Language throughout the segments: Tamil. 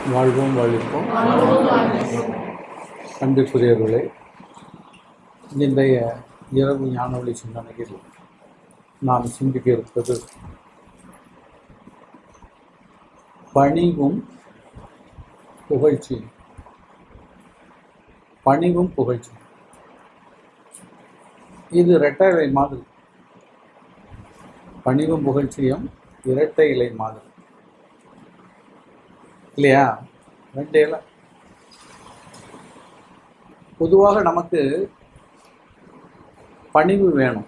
வாழ்வோம் வாழிப்போம் அன்புக்குரியவர்களே இன்றைய இரவு ஞானொளி சிந்தனையில் நாம் சிந்திக்க இருப்பது பணிவும் புகழ்ச்சியும் பணிவும் புகழ்ச்சியும் இது இரட்டை இலை மாதிரி பணிவும் புகழ்ச்சியும் இரட்டை இலை மாதிரி இல்லையா ரெண்டு இலை பொதுவாக நமக்கு பணிவு வேணும்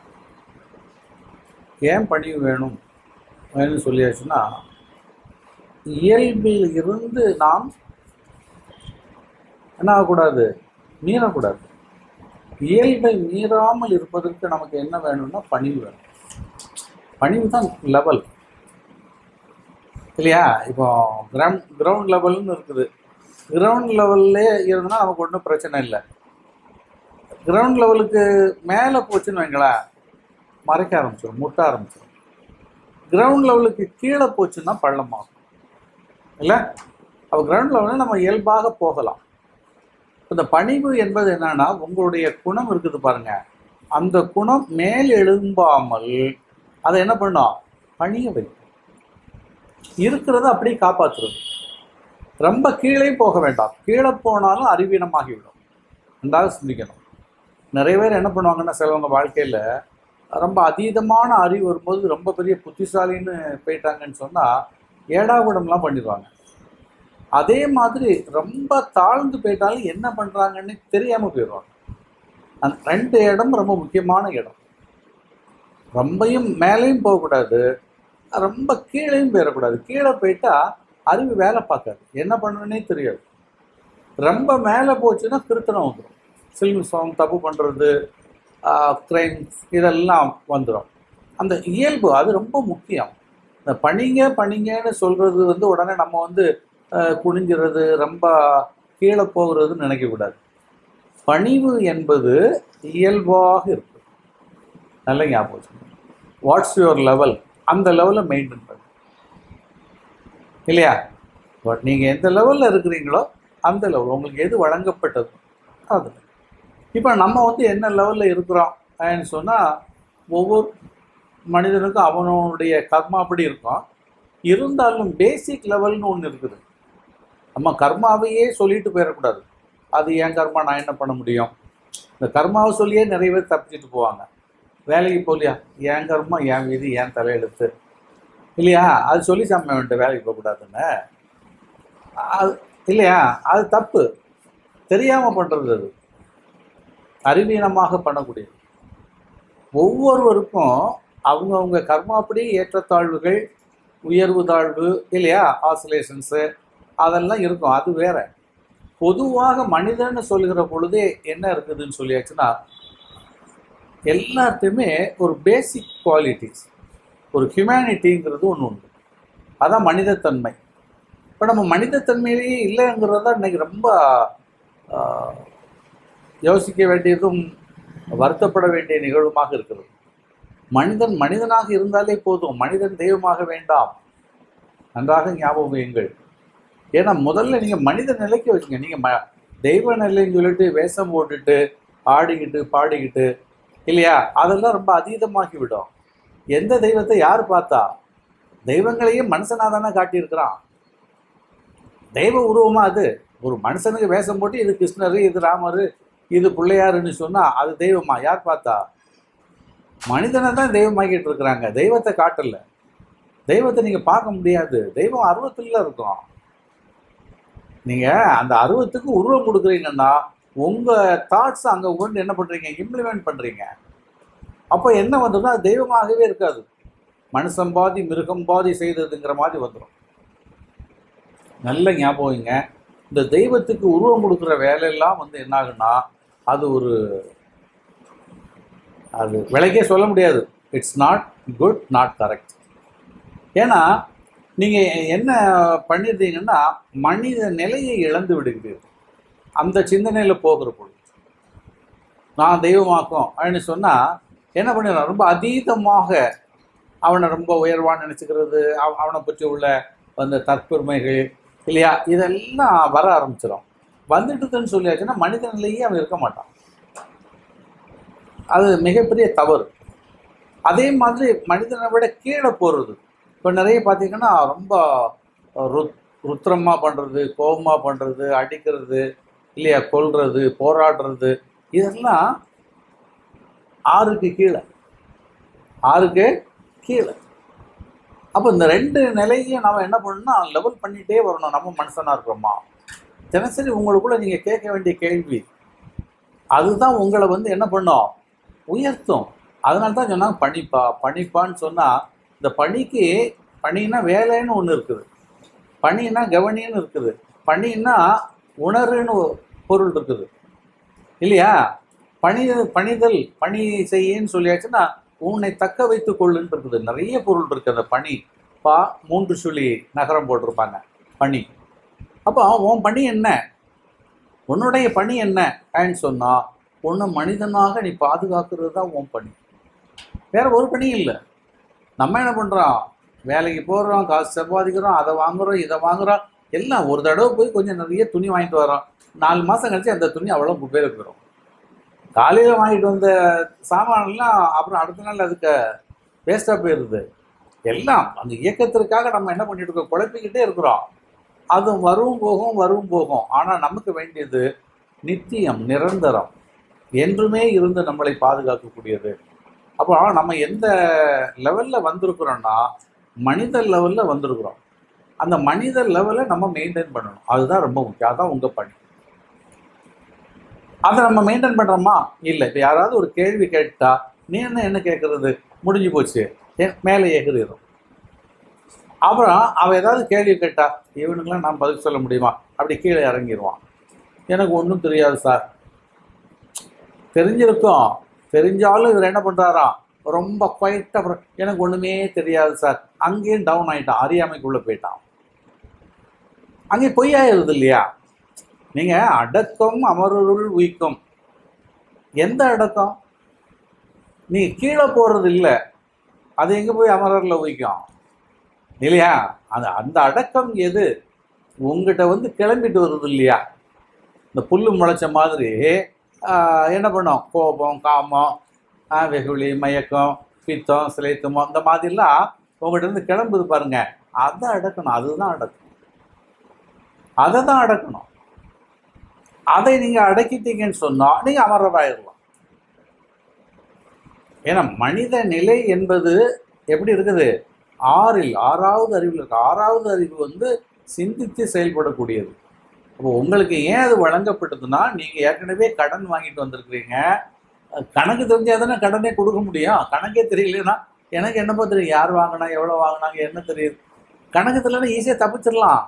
ஏன் பணிவு வேணும் வேணும்னு சொல்லியாச்சுன்னா இயல்பில் இருந்து நாம் என்ன ஆகக்கூடாது மீறக்கூடாது இயல்பை மீறாமல் இருப்பதற்கு நமக்கு என்ன வேணும்னா பணிவு வேணும் பணிவு தான் லெவல் இல்லையா இப்போ கிரவுண்ட் கிரவுண்ட் லெவல்னு இருக்குது கிரவுண்ட் லெவல்லே இருந்தனா நமக்கு ஒன்றும் பிரச்சனை இல்லை கிரவுண்ட் லெவலுக்கு மேலே போச்சுன்னு வைங்களேன் மறைக்க ஆரம்பிச்சிடும் முட்ட ஆரம்பிச்சிடும் கிரவுண்ட் லெவலுக்கு கீழே போச்சுன்னா பள்ளமாகும் இல்லை அப்போ கிரவுண்ட் லெவலில் நம்ம இயல்பாக போகலாம் இந்த பணிவு என்பது என்னன்னா உங்களுடைய குணம் இருக்குது பாருங்க அந்த குணம் மேல் எழும்பாமல் அதை என்ன பண்ணும் பணிய வைக்கும் இருக்கிறத அப்படியே காப்பாற்றுறது ரொம்ப கீழே போக வேண்டாம் கீழே போனாலும் அறிவீனமாகிவிடும் நன்றாக சிந்திக்கணும் நிறைய பேர் என்ன பண்ணுவாங்கன்னா சிலவங்க வாழ்க்கையில் ரொம்ப அதீதமான அறிவு வரும்போது ரொம்ப பெரிய புத்திசாலின்னு போயிட்டாங்கன்னு சொன்னால் ஏடாகுடம்லாம் பண்ணிடுவாங்க அதே மாதிரி ரொம்ப தாழ்ந்து போயிட்டாலும் என்ன பண்ணுறாங்கன்னு தெரியாமல் போயிடுவாங்க அந்த ரெண்டு இடம் ரொம்ப முக்கியமான இடம் ரொம்பையும் மேலேயும் போகக்கூடாது ரொம்ப கீழேயும் போயிடக்கூடாது கீழே போயிட்டா அறிவு வேலை பார்க்காது என்ன பண்ணணுன்னே தெரியாது ரொம்ப மேலே போச்சுன்னா திருத்தனம் வந்துடும் சில்மிசம் தப்பு பண்ணுறது கிரைம்ஸ் இதெல்லாம் வந்துடும் அந்த இயல்பு அது ரொம்ப முக்கியம் இந்த பணிங்க பணிங்கன்னு சொல்கிறது வந்து உடனே நம்ம வந்து ஆஹ், குனிஞ்சிறது ரொம்ப கீழே போகிறதுன்னு நினைக்கக்கூடாது பணிவு என்பது இயல்பாக இருக்கு நல்ல ஞாபகம் வாட்ஸ் யுவர் லெவல் அந்த லெவலை மெயின்டைன் பண்ணு இல்லையா பட் நீங்கள் எந்த லெவலில் இருக்கிறீங்களோ அந்த லெவல் உங்களுக்கு எது வழங்கப்பட்டது அது இப்போ நம்ம வந்து என்ன லெவலில் இருக்கிறோம் அப்படின்னு சொன்னால் ஒவ்வொரு மனிதனுக்கும் அவனுடைய கர்மாப்படி இருக்கும் இருந்தாலும் பேசிக் லெவல்னு ஒன்று இருக்குது நம்ம கர்மாவையே சொல்லிட்டு போயிடக்கூடாது அது என் கர்மா நான் என்ன பண்ண முடியும் இந்த கர்மாவை சொல்லியே நிறைய பேர் தப்பிச்சிட்டு போவாங்க வேலைக்கு போகலையா என் கர்மா என் விதி என் தலையெழுத்து இல்லையா அது சொல்லி சாமி வந்துட்டு வேலைக்கு போகக்கூடாதுன்னு அது இல்லையா அது தப்பு தெரியாமல் பண்ணுறது அது அறிவீனமாக பண்ணக்கூடியது ஒவ்வொருவருக்கும் அவங்கவுங்க கர்மாப்படி ஏற்றத்தாழ்வுகள் உயர்வு தாழ்வு இல்லையா ஆசிலேஷன்ஸு அதெல்லாம் இருக்கும் அது வேற பொதுவாக மனிதன்னு சொல்கிற பொழுதே என்ன இருக்குதுன்னு சொல்லியாச்சுன்னா எல்லாத்தையுமே ஒரு பேசிக் குவாலிட்டிஸ் ஒரு ஹியூமனிட்டிங்கிறது ஒன்று உண்டு அதான் மனிதத்தன்மை இப்போ நம்ம மனிதத்தன்மையிலேயே இல்லைங்கிறது தான் இன்னைக்கு ரொம்ப ஆஹ், யோசிக்க வேண்டியதும் வருத்தப்பட வேண்டிய நிகழ்வுமாக இருக்கிறது மனிதன் மனிதனாக இருந்தாலே போதும் மனிதன் தெய்வமாக வேண்டாம் நன்றாக ஞாபகம் வையுங்கள் ஏன்னா முதல்ல நீங்கள் மனித நிலைக்கு வச்சுங்க நீங்கள் ம தெய்வ நிலைன்னு சொல்லிட்டு வேஷம் போட்டுட்டு ஆடிக்கிட்டு பாடிக்கிட்டு இல்லையா அதெல்லாம் ரொம்ப அதீதமாகி விடும் எந்த தெய்வத்தை யார் பார்த்தா தெய்வங்களையும் மனுஷனாக தானே காட்டியிருக்கிறான் தெய்வ உருவமா அது ஒரு மனுஷனுக்கு வேஷம் போட்டு இது கிருஷ்ணர் இது ராமர் இது பிள்ளையாருன்னு சொன்னா அது தெய்வமா யார் பார்த்தா மனிதனை தான் தெய்வமாக்கிட்டு இருக்கிறாங்க தெய்வத்தை காட்டல தெய்வத்தை நீங்க பார்க்க முடியாது தெய்வம் அருவத்துல இருக்கும் நீங்க அந்த அருவத்துக்கு உருவம் கொடுக்குறீங்கன்னா உங்க தாட்ஸ் அங்க கொண்டு என்ன பண்றீங்க இம்ப்ளிமெண்ட் பண்றீங்க அப்போ என்ன வந்ததுன்னா அது தெய்வமாகவே இருக்காது மனுஷன் பாதி மிருகம் பாதி செய்ததுங்கிற மாதிரி வந்துடும் நல்ல ஞாபகங்க இந்த தெய்வத்துக்கு உருவம் கொடுக்குற வேலையெல்லாம் வந்து என்ன ஆகுன்னா அது ஒரு அது விலைக்கே சொல்ல முடியாது it's not good not correct ஏன்னா நீங்கள் என்ன பண்ணிடுறீங்கன்னா மனித நிலையை இழந்து விடுகிறீர்கள் அந்த சிந்தனையில் போகிற பொழுது நான் தெய்வமாக்கும் அப்படின்னு சொன்னால் என்ன பண்ணிடுறான் ரொம்ப அதீதமாக அவனை ரொம்ப உயர்வான்னு நினச்சிக்கிறது அவனை பற்றி உள்ள அந்த தற்பெருமைகள் இல்லையா இதெல்லாம் வர ஆரம்பிச்சிடும் வந்துட்டுதுன்னு சொல்லியாச்சுன்னா மனித நிலையே அவன் இருக்க மாட்டான் அது மிகப்பெரிய தவறு அதே மாதிரி மனிதனை விட கீழே போகிறது இப்போ நிறைய பார்த்தீங்கன்னா ரொம்ப ருத் ருத்ரமாக பண்ணுறது கோபமாக பண்ணுறது அடிக்கிறது இல்லையா கொல்றது போராடுறது இதெல்லாம் ஆறுக்கு கீழே ஆறுக்கு கீழே அப்போ இந்த ரெண்டு நிலையும் நம்ம என்ன பண்ணணும்னா லெவல் பண்ணிகிட்டே வரணும் நம்ம மனுஷனாக இருக்கிறோமா தினசரி உங்களுக்குள்ள நீங்கள் கேட்க வேண்டிய கேள்வி அதுதான் உங்களை வந்து என்ன பண்ணும் உயர்த்தும் அதனால தான் சொன்னாங்க பணிப்பா பணிப்பான்னு சொன்னால் இந்த பணிக்கு பணின்னா வேலைன்னு ஒன்று இருக்குது பணின்னா கவனின்னு இருக்குது பணின்னா உணர்வுன்னு ஒரு பொருள் இருக்குது இல்லையா பணி பணிதல் பணி செய்யன்னு சொல்லியாச்சுன்னா உன்னை தக்க வைத்துக் கொள்ளுன்னு இருக்குது நிறைய பொருள் இருக்குது அந்த பணி பா மூன்று சுழி நகரம் போட்டிருப்பாங்க பணி அப்போ உன் பணி என்ன உன்னுடைய பணி என்ன அப்படின்னு சொன்னா உன்னை மனிதனாக நீ பாதுகாக்கிறது தான் உன் பணி வேற ஒரு பணி இல்லை நம்ம என்ன பண்றோம் வேலைக்கு போகிறோம் காசு சம்பாதிக்கிறோம் அதை வாங்குறோம் இதை வாங்குறோம் எல்லாம் ஒரு தடவை போய் கொஞ்சம் நிறைய துணி வாங்கிட்டு வரோம் நாலு மாதம் கழிச்சு அந்த துணி அவ்வளோ குப்பையில் போயிடும் காலையில் வாங்கிட்டு வந்த சாமான்லாம் அப்புறம் அடுத்த நாள் அதுக்கு வேஸ்ட்டாக போயிடுது எல்லாம் அந்த இயக்கத்திற்காக நம்ம என்ன பண்ணிட்டு இருக்கோம் குழப்பிக்கிட்டே இருக்கிறோம் அது வரும் போகும் வரும் போகும் ஆனால் நமக்கு வேண்டியது நித்தியம் நிரந்தரம் என்றுமே இருந்து நம்மளை பாதுகாக்கக்கூடியது அப்போ நம்ம எந்த லெவலில் வந்திருக்கிறோம்னா மனித லெவலில் வந்திருக்கிறோம் அந்த மனித லெவலை நம்ம மெயின்டைன் பண்ணணும் அதுதான் ரொம்ப முக்கியம் அதுதான் உங்கள் பணி அதை நம்ம மெயின்டைன் பண்ணுறோமா இல்லை இப்போ யாராவது ஒரு கேள்வி கேட்டா நீ என்ன என்ன கேட்குறது முடிஞ்சு போச்சு ஏ- மேலே ஏகுறோம் அப்புறம் அவன் ஏதாவது கேள்வி கேட்டா இவனுக்கெல்லாம் நான் பதில் சொல்ல முடியுமா அப்படி கீழே இறங்கிடுவான் எனக்கு ஒன்றும் தெரியாது சார் தெரிஞ்சிருக்கும் தெரிஞ்சாலும் இவர் என்ன பண்ணுறாராம் ரொம்ப குவைட்டாக அப்புறம் எனக்கு ஒன்றுமே தெரியாது சார் அங்கேயும் டவுன் ஆயிட்டான் அறியாமைக்குள்ளே போயிட்டான் அங்கே பொய்யாயிருது இல்லையா நீங்கள் அடக்கம் அமருள் உயிக்கும் எந்த அடக்கம் நீ கீழே போகிறது இல்லை அது எங்கே போய் அமரரில் உயிக்கும் இல்லையா அந்த அந்த அடக்கம் எது உங்ககிட்ட வந்து கிளம்பிட்டு வருது இல்லையா இந்த புல்லு முளைச்ச மாதிரி ஆஹ், என்ன பண்ணும் கோபம் காமம் ஆஹ், வெகுளி மயக்கம் பித்தம் சிலைத்தமோ இந்த மாதிரிலாம் உங்கள்கிட்ட இருந்து கிளம்புது பாருங்க அதை அடக்கணும் அதுதான் அடக்கணும் அதை தான் அடக்கணும் அதை நீங்க அடக்கிட்டீங்கன்னு சொன்னா நீங்க அமரராயிடலாம் ஏன்னா மனித நிலை என்பது எப்படி இருக்குது ஆறில் ஆறாவது அறிவில் இருக்கு ஆறாவது அறிவு வந்து சிந்தித்து செயல்படக்கூடியது அப்போ உங்களுக்கு ஏன் அது வழங்கப்பட்டதுன்னா நீங்க ஏற்கனவே கடன் வாங்கிட்டு வந்திருக்கிறீங்க அஹ் கணக்கு தெரிஞ்சாதானே கடனே கொடுக்க முடியும் கணக்கே தெரியலன்னா எனக்கு என்னப்போ தெரியும் யார் வாங்கினா எவ்வளோ வாங்கினாங்க என்ன தெரியுது கணக்கு தெரியலன்னா ஈஸியாக தப்பிச்சிடலாம்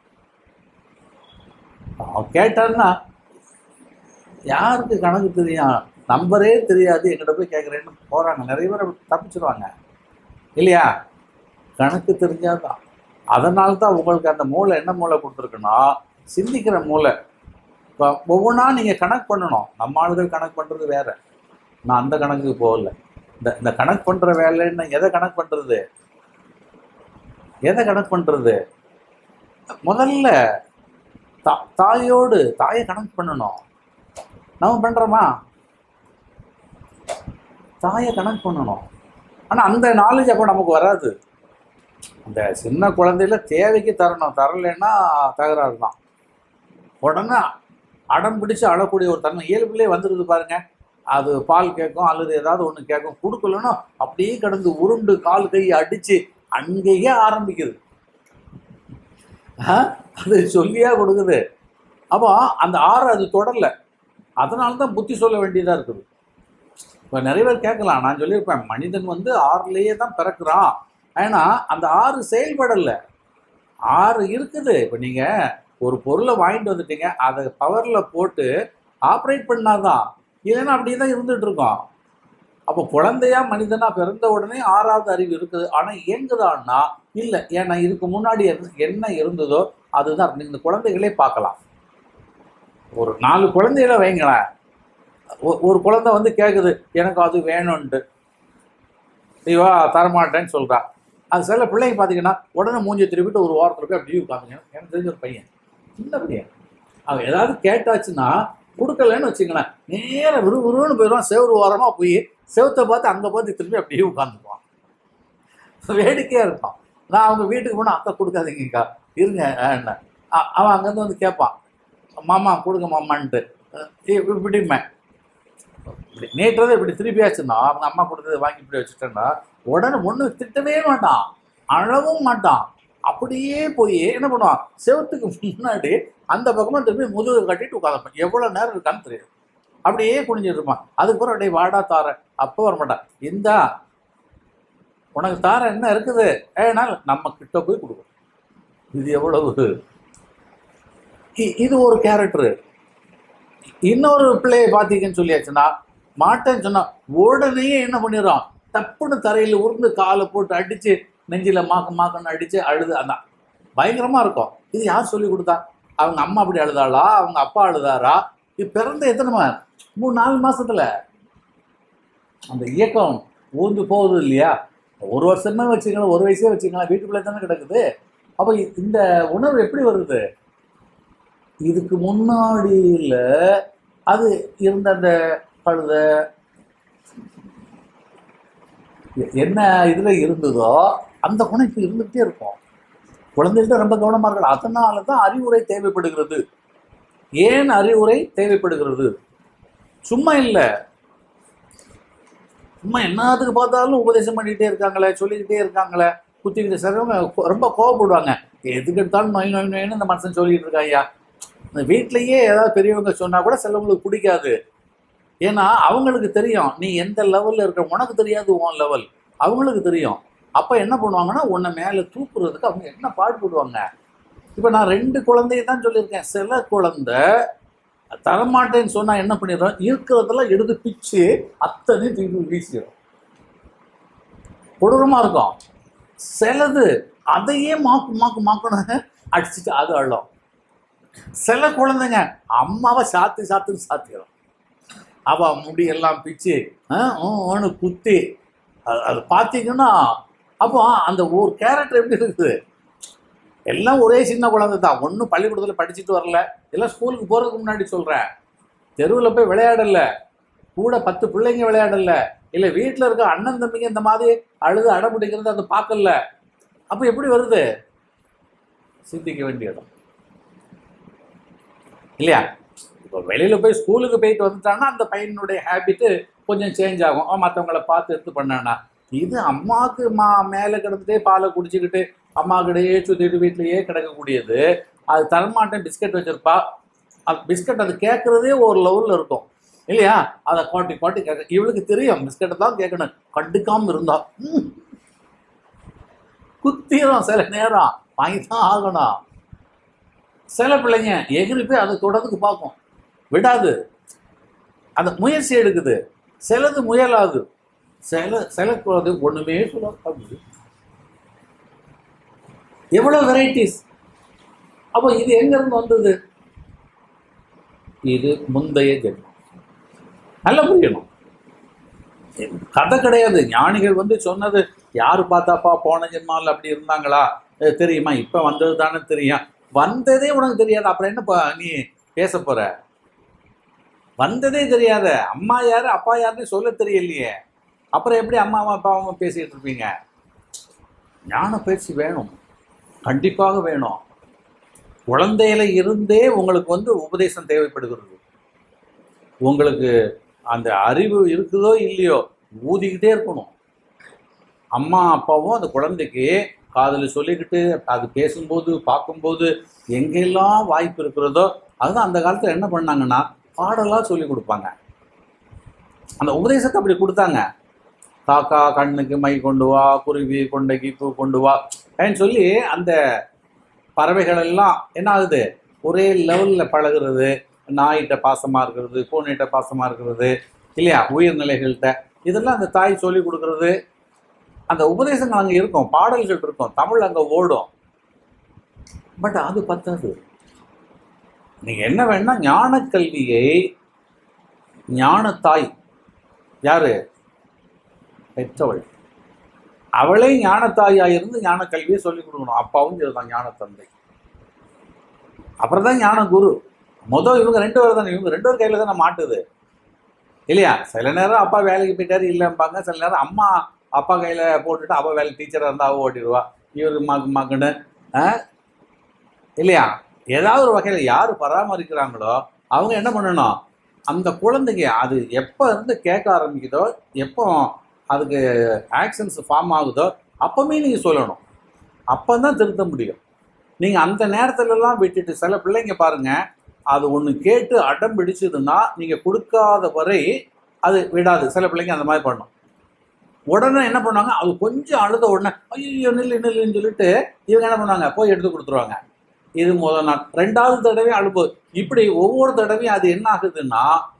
அவன் கேட்டான்னா யாருக்கு கணக்கு தெரியும் நம்பரே தெரியாது எங்கிட்ட போய் கேட்குறேன்னு போகிறாங்க நிறைய பேர் அப்படி தப்பிச்சிருவாங்க இல்லையா கணக்கு தெரிஞ்சாதான் அதனால தான் உங்களுக்கு அந்த மூளை என்ன மூளை கொடுத்துருக்குன்னா சிந்திக்கிற மூளை இப்போ ஒவ்வொன்றா நீங்கள் கணக்கு பண்ணணும் நம்ம ஆளுகள் கணக்கு பண்ணுறது வேற நான் அந்த கணக்குக்கு போகல இந்த இந்த கணக்கு பண்ணுற வேலைன்னு எதை கணக்கு பண்ணுறது எதை கணக்கு பண்ணுறது முதல்ல தா தாயோடு தாயை கணக்கு பண்ணணும் நம்ம பண்ணுறோமா தாயை கணக்கு பண்ணணும் ஆனால் அந்த நாலேஜ் அப்போ நமக்கு வராது அந்த சின்ன குழந்தையில தேவைக்கு தரணும் தரலைன்னா தகராறு தான் உடனே அடம் பிடிச்சு அழக்கூடிய ஒரு தன்மை இயல்புலேயே வந்துடுது பாருங்க அது பால் கேட்கும் அல்லது ஏதாவது ஒன்று கேட்கும் கொடுக்கலன்னா அப்படியே கிடந்து உருண்டு கால் கை அடிச்சு அங்கேயே ஆரம்பிக்குது ஆ? அது சொல்லியா கொடுக்குது அப்போ அந்த ஆறு அது தொடரல அதனால தான் புத்தி சொல்ல வேண்டியதாக இருக்குது இப்போ நிறைய பேர் கேட்கலாம் நான் சொல்லியிருப்பேன் மனிதன் வந்து ஆறுலேயே தான் பிறக்கிறான் ஏன்னா அந்த ஆறு செயல்படலை ஆறு இருக்குது இப்போ நீங்கள் ஒரு பொருளை வாங்கிட்டு வந்துட்டீங்க அதை பவரில் போட்டு ஆப்ரேட் பண்ணாதான் இல்லைன்னா அப்படியே தான் இருந்துட்டு இருக்கோம் அப்போ குழந்தையா மனிதனா பிறந்த உடனே ஆறாவது அறிவு இருக்குது ஆனால் இயங்குதான்னா இல்லை ஏன்னா இதுக்கு முன்னாடி என்ன- என்ன இருந்ததோ அதுதான் இருக்கு. இந்த குழந்தைகளே பார்க்கலாம் ஒரு நாலு குழந்தைகளை வைங்களேன் ஒ- ஒரு குழந்தை வந்து கேட்குது எனக்கு அது வேணும்ன்ட்டு இவா தரமாட்டேன்னு சொல்றா அது சில பிள்ளைங்க பார்த்தீங்கன்னா உடனே மூஞ்சி திருப்பிட்டு ஒரு ஓரத்தில் போய் அப்படியே உட்காந்துங்க எனக்கு தெரிஞ்ச ஒரு பையன் சின்ன பையன் அவன் ஏதாவது கேட்டாச்சுன்னா கொடுக்கலன்னு வச்சுங்களேன் நேரா விறு விறுன்னு போயிடுவான் செவரு ஓரமாக போய் செவத்தை பார்த்து அங்கே பார்த்து திரும்பி அப்படியே உட்காந்துக்குவான் வேடிக்கையாக இருப்பான் நான் அவங்க வீட்டுக்கு போனால் அக்கா கொடுக்காதீங்கக்கா இருங்க என்ன அவன் அங்கேருந்து வந்து கேட்பான் மாமா கொடுங்க மாமான்ட்டு அஹ் இப்படி இப்படிமே இப்படி நேற்றதை இப்படி திருப்பியாச்சுன்னா அவங்க அம்மா கொடுத்ததை வாங்கி இப்படி வச்சுட்டேன்னா உடனே ஒன்று திட்டவே மாட்டான் அழவும் மாட்டான் அப்படியே போய் என்ன பண்ணுவான் செவத்துக்கு முன்னாடி அந்த பக்கமாக திரும்பி முதுகு கட்டிட்டு உட்காந்துப்பான் எவ்வளோ நேரம் இருக்கான்னு தெரியும் அப்படியே குனிஞ்சிட்டு இருப்பான் அதுக்கப்புறம் அப்படியே வாடா தார அப்போ வரமாட்டான் இந்தா உனக்கு தார என்ன இருக்குது ஏனால் நம்ம கிட்ட போய் கொடுக்கும் இது எவ்வளவு இ- இது ஒரு கேரக்டர் இன்னொரு பிள்ளையை பார்த்தீங்கன்னு சொல்லியாச்சுன்னா மாட்டேன்னு சொன்னா உடனே என்ன பண்ணிடுறான் டப்புன்னு தரையில் உருண்டு காலை போட்டு அடிச்சு நெஞ்சில மாக்க மாக்கன்னு அடிச்சு அழுது அதான் பயங்கரமா இருக்கும் இது யார் சொல்லி கொடுத்தா அவங்க அம்மா அப்படி அழுதாளா அவங்க அப்பா அழுதாரா இது பிறந்த எத்தனை மா மூணு நாலு மாசத்துல அந்த இயக்கம் ஊந்து போகுது இல்லையா ஒரு வருஷமே வச்சுக்கலாம் ஒரு வயசே வச்சுக்கலாம் வீட்டுக்குள்ளே தானே கிடக்குது அப்போ இ- இந்த உணர்வு எப்படி வருது இதுக்கு முன்னாடியில் அது இருந்த அந்த கழுத எ- என்ன இதில் இருந்ததோ அந்த குணம் இப்போ இருந்துகிட்டே இருக்கும் குழந்தைகிட்ட ரொம்ப கவனமாக இருக்கணும் அதனால தான் அறிவுரை தேவைப்படுகிறது ஏன் அறிவுரை தேவைப்படுகிறது சும்மா இல்லை சும்மா என்னத்துக்கு பார்த்தாலும் உபதேசம் பண்ணிக்கிட்டே இருக்காங்களே சொல்லிக்கிட்டே இருக்காங்களே குத்திக்கிட்டு சிலவங்க கொ- ரொம்ப கோவப்படுவாங்க எதுக்கு எடுத்தாலும் நொய் நொய் நொய்னு இந்த மனுஷன் சொல்லிட்டு இருக்கா ஐயா இந்த வீட்லயே ஏதாவது பெரியவங்க சொன்னா கூட சிலவங்களுக்கு பிடிக்காது ஏன்னா அவங்களுக்கு தெரியும் நீ எந்த லெவல்ல இருக்க உனக்கு தெரியாது உன் லெவல் அவங்களுக்கு தெரியும் அப்ப என்ன பண்ணுவாங்கன்னா உன்னை மேல தூக்குறதுக்கு அவங்க என்ன பாடுபடுவாங்க இப்ப நான் ரெண்டு குழந்தைய தான் சொல்லியிருக்கேன் சில குழந்தை தரமாட்டேன்னு சொன்னா என்ன பண்ணிடுறோம் இருக்கிறதெல்லாம் எடுத்து பிச்சு அத்தனையும் தூக்கி வீசிடும் கொடூரமா இருக்கும் சிலது அதையே மாக்கு மாக்கு மாக்கணும் அடிச்சுட்டு அது அழும் சில குழந்தைங்க அம்மாவை சாத்தி சாத்துன்னு சாத்திடும் அவ முடியெல்லாம் பிச்சு ஆ, ஊ, ஊன்னு குத்தி அது அது பார்த்தீங்கன்னா அப்போ அந்த ஒரு கேரக்டர் எப்படி இருக்குது எல்லாம் ஒரே சின்ன குழந்தை தான் ஒன்றும் பள்ளிக்கூடத்தில் படிச்சுட்டு வரல எல்லாம் ஸ்கூலுக்கு போகிறதுக்கு முன்னாடி சொல்கிறேன் தெருவில் போய் விளையாடல கூட பத்து பிள்ளைங்க விளையாடல இல்லை வீட்டில் இருக்க அண்ணன் தம்பிங்க இந்த மாதிரி அழுது அடம்பிடிக்கிறது அதை பார்க்கல அப்போ எப்படி வருது சிந்திக்க வேண்டிய இடம் இல்லையா இப்போ வெளியில் போய் ஸ்கூலுக்கு போயிட்டு வந்துட்டான்னா அந்த பையனுடைய ஹேபிட்டு கொஞ்சம் சேஞ்ச் ஆகும் அவன் மற்றவங்கள பார்த்து எடுத்து பண்ணானா இது அம்மாவுக்கு மா மேலே கிடந்துட்டே பாலை குடிச்சிக்கிட்டு அம்மா கிட்டயே சுற்றிட்டு வீட்லேயே கிடக்கக்கூடியது அது தரமாட்டேன் பிஸ்கட் வச்சிருப்பா அது பிஸ்கட் அது கேட்குறதே ஒரு லெவலில் இருக்கும் இல்லையா அதை கோட்டி கோட்டி கேட்க இவளுக்கு தெரியும் பிஸ்கட்டை தான் கேட்கணும் கண்டுக்காம இருந்தா ம். குத்திரும் சில நேரம் வாங்கி தான் ஆகணும் சில பிள்ளைங்க எகிரி போய் அதை தொடர்ந்துக்கு பார்க்கும் விடாது அந்த முயற்சி எடுக்குது சிலது முயலாது சில சில குழந்தை ஒண்ணுமே சொல்ல எவ்வளவு வெரைட்டிஸ் அப்போ இது எங்க இருந்து வந்தது இது முந்தைய ஜென்மம் நல்லா புரியணும் கதை கிடையாது ஞானிகள் வந்து சொன்னது யாரு பார்த்தாப்பா போன ஜென்மாவில் அப்படி இருந்தாங்களா அஹ் தெரியுமா இப்ப வந்தது தானே தெரியும் வந்ததே உனக்கு தெரியாது அப்புறம் என்ன ப- நீ பேச போற வந்ததே தெரியாத அம்மா யாரு அப்பா யாருன்னு சொல்ல தெரியலையே அப்புறம் எப்படி அம்மா அப்பாவும் பேசிட்டு இருப்பீங்க ஞான பயிற்சி வேணும் கண்டிப்பாக வேணும் குழந்தையில இருந்தே உங்களுக்கு வந்து உபதேசம் தேவைப்படுகிறது உங்களுக்கு அந்த அறிவு இருக்குதோ இல்லையோ ஊதிக்கிட்டே இருக்கணும் அம்மா அப்பாவும் அந்த குழந்தைக்கு காதில் சொல்லிக்கிட்டு அது பேசும்போது பார்க்கும்போது எங்கெல்லாம் வாய்ப்பு இருக்கிறதோ அதுதான் அந்த காலத்தில் என்ன பண்ணாங்கன்னா பாடலாக சொல்லி கொடுப்பாங்க அந்த உபதேசத்தை அப்படி கொடுத்தாங்க காக்கா கண்ணுக்கு மை கொண்டு வா குருவி கொண்டைக்கு பூ கொண்டு வா அப்படின்னு சொல்லி அந்த பறவைகள் எல்லாம் என்ன ஆகுது ஒரே லெவலில் பழகுறது நாயிட்ட பாசமாக இருக்கிறது பூனைகிட்ட பாசமாக இருக்கிறது இல்லையா உயிர்நிலைகள்கிட்ட இதெல்லாம் அந்த தாய் சொல்லி கொடுக்கறது அந்த உபதேசங்கள் அங்கே இருக்கும் பாடல்கள் இருக்கும் தமிழ் அங்கே ஓடும் பட் அது பத்தாது நீங்க என்ன வேணா ஞான கல்வியை ஞான தாய் யாரு பெற்றவள் அவளே ஞானத்தாயா இருந்து ஞான கல்வியை சொல்லிக் கொடுக்கணும் அப்பாவும் இதுதான் ஞான தந்தை அப்புறம் தான் ஞான குரு மொதல் இவங்க ரெண்டு பேர் தானே இவங்க ரெண்டு பேர் கையில தானே மாட்டுது இல்லையா சில நேரம் அப்பா வேலைக்கு போயிட்டாரு இல்லைம்பாங்க சில நேரம் அம்மா அப்பா கையில போட்டுட்டு அவ வேலை டீச்சராக இருந்தா அவ ஓட்டிடுவா இவரு மக மகனு ஆ? இல்லையா ஏதாவது ஒரு வகையில் யார் பராமரிக்கிறாங்களோ அவங்க என்ன பண்ணணும் அந்த குழந்தைக்கு அது எப்போ இருந்து கேட்க ஆரம்பிக்குதோ எப்போ அதுக்கு ஆக்ஷன்ஸ் ஃபார்ம் ஆகுதோ அப்பவுமே நீங்கள் சொல்லணும் அப்போ தான் திருத்த முடியும் நீங்கள் அந்த நேரத்துலலாம் விட்டுட்டு சில பிள்ளைங்க பாருங்க அது ஒன்று கேட்டு அடம் பிடிச்சதுன்னா நீங்கள் கொடுக்காத வரை அது விடாது சில பிள்ளைங்க அந்த மாதிரி பண்ணும் உடனே என்ன பண்ணுவாங்க அது கொஞ்சம் அழுத உடனே ஐயோ நில்லு நில்லுன்னு சொல்லிட்டு இவங்க என்ன பண்ணுவாங்க போய் எடுத்து கொடுத்துருவாங்க இது முதல் நாள் ரெண்டாவது தடவை அழுப்பு இப்படி ஒவ்வொரு தடவையும் அது என்ன ஆகுதுன்னா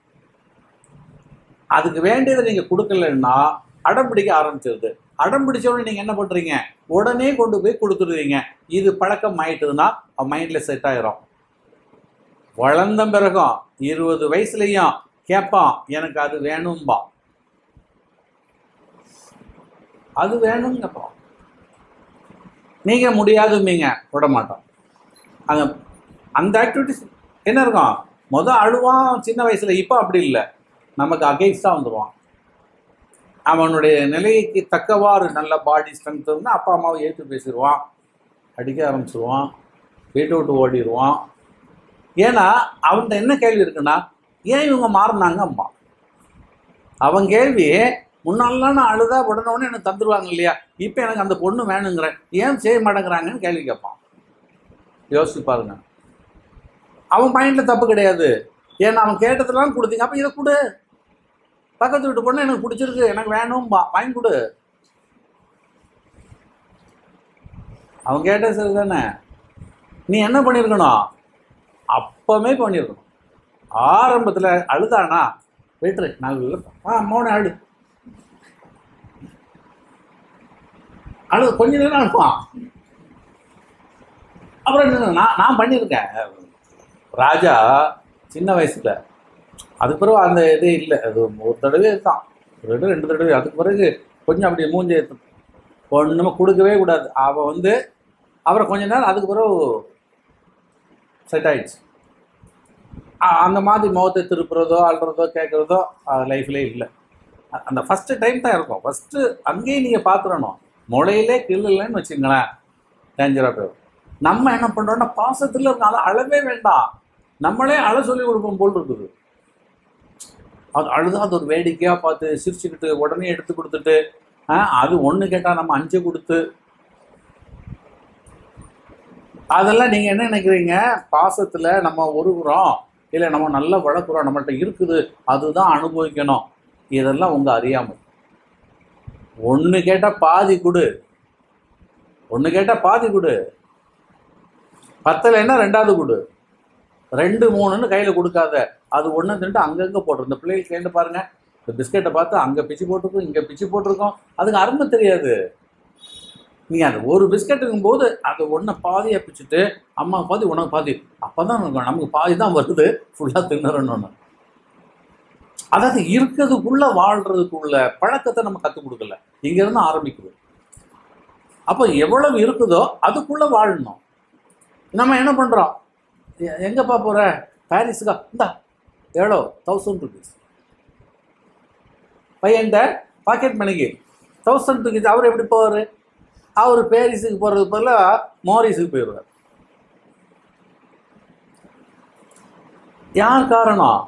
அதுக்கு வேண்டியதை நீங்க கொடுக்கலன்னா அடம் பிடிக்க ஆரம்பிச்சிருது அடம் பிடிச்ச உடனே நீங்க என்ன பண்றீங்க உடனே கொண்டு போய் கொடுத்துருவீங்க இது பழக்கம் ஆயிட்டுதுன்னா மைண்ட்ல செட் ஆயிரும் வளர்ந்த பிறகும் இருபது வயசுலயும் கேட்பான் எனக்கு அது வேணும்பா அது வேணுங்கப்பா நீங்க முடியாதுமீங்க விட மாட்டோம் அந்த அந்த ஆக்டிவிட்டிஸ் என்ன இருக்கும் முத அழுவான் சின்ன வயசுல இப்போ அப்படி இல்லை நமக்கு அகெயின்ஸ்டாக வந்துடுவான் அவனுடைய நிலைக்கு தக்கவாறு நல்ல பாடி ஸ்ட்ரென்த் இருந்தால் அப்பா அம்மாவை ஏற்று பேசிடுவான் அடிக்க ஆரம்பிச்சிருவான் வீட்டை விட்டு ஓடிடுவான் ஏன்னா அவன்கிட்ட என்ன கேள்வி இருக்குன்னா ஏன் இவங்க மாறினாங்க அம்மா அவன் கேள்வி முன்னாலாம் நான் அழுதா உடனே உடனே எனக்கு தந்துருவாங்க இல்லையா இப்போ எனக்கு அந்த பொண்ணு வேணுங்கிறேன் ஏன் செய்ய மாட்டேங்கிறாங்கன்னு கேள்வி கேட்பான் யோசிச்சு பாருங்க அவன் மைண்டில் தப்பு கிடையாது ஏன்னா அவன் கேட்டதெல்லாம் கொடுத்தீங்க அப்போ இதை கொடு பக்கத்து வீட்டு பொண்ணு எனக்கு பிடிச்சிருக்கு எனக்கு வேணும் வா- வாங்கி கொடு அவன் கேட்டது சரி தானே நீ என்ன பண்ணியிருக்கணும் அப்பமே பண்ணியிருக்கணும் ஆரம்பத்தில் அழுதானா விட்டுரு நான் இல்லை ஆ மோன அழு அழு கொஞ்ச நேரம் அழுவான் அப்புறம் என்ன, நான் நான் பண்ணியிருக்கேன் ராஜா சின்ன வயசுல அதுக்கு பிறகு அந்த இதே இல்லை அது ஒரு தடவை தான் ஒரு தடவை ரெண்டு தடவை அதுக்கு பிறகு கொஞ்சம் அப்படி மூஞ்சி ஒன்றுமே கொடுக்கவே கூடாது அவள் வந்து அப்புறம் கொஞ்ச நேரம் அதுக்கு பிறகு செட் ஆயிடுச்சு அ- அந்த மாதிரி முகத்தை திருப்புறதோ அல்றதோ கேட்குறதோ லைஃப்லேயே இல்லை அ- அந்த ஃபஸ்ட்டு டைம் தான் இருக்கும் ஃபஸ்ட்டு அங்கேயே நீங்கள் பார்த்துடணும் முளையிலே கிள்ளலன்னு வச்சுங்களேன் டேஞ்சராக போயிடும் நம்ம என்ன பண்ணுறோம்னா பாசத்தில் இருக்க அதை அழவே வேண்டாம் நம்மளே அழ சொல்லி கொடுப்போம் போல் இருக்குது அது அழுதா அது ஒரு வேடிக்கையாக பார்த்து சிரிச்சுக்கிட்டு உடனே எடுத்து கொடுத்துட்டு ஆ, அது ஒன்று கேட்டால் நம்ம அஞ்சு கொடுத்து அதெல்லாம் நீங்கள் என்ன நினைக்கிறீங்க பாசத்தில் நம்ம உருகுறோம் இல்லை நம்ம நல்லா வளர்க்குறோம் நம்மள்ட்ட இருக்குது அதுதான் அனுபவிக்கணும் இதெல்லாம் உங்கள் அறியாமை ஒன்று கேட்டால் பாதி கொடு ஒன்று கேட்டால் பாதி கொடு பத்தலைன்னா ரெண்டாவது கொடு ரெண்டு மூணுன்னு கையில் கொடுக்காத அது ஒன்று தின்ட்டு அங்கங்கே போட்டுரும் இந்த பிள்ளைகள் கேட்டு பாருங்க இந்த பிஸ்கெட்டை பார்த்து அங்கே பிச்சு போட்டிருக்கோம் இங்கே பிச்சு போட்டிருக்கோம் அதுக்கு அருமை தெரியாது நீங்கள் அந்த ஒரு பிஸ்கெட்டுக்கும் போது அதை ஒன்றை பாதியாக பிச்சுட்டு அம்மா பாதி உனக்கு பாதி அப்போ தான் நமக்கு பாதி தான் வருது ஃபுல்லாக தின்னுறணும் அதாவது இருக்கிறதுக்குள்ள வாழ்றதுக்குள்ள பழக்கத்தை நம்ம கற்றுக் கொடுக்கல இங்கேருந்து ஆரம்பிக்குது அப்போ எவ்வளவு இருக்குதோ அதுக்குள்ள வாழணும் நம்ம என்ன பண்ணுறோம் எங்கப்பா போகிற பாரிஸுக்கா இந்தா எவ்வளோ தௌசண்ட் ருபீஸ் பையன்கிட்ட பாக்கெட் மணிக்கு தௌசண்ட் ருபீஸ் அவர் எப்படி போவார் அவர் பாரிஸுக்கு போகிறதுக்கு பதிலாக மோரிஸுக்கு போயிடுவார் யார் காரணம்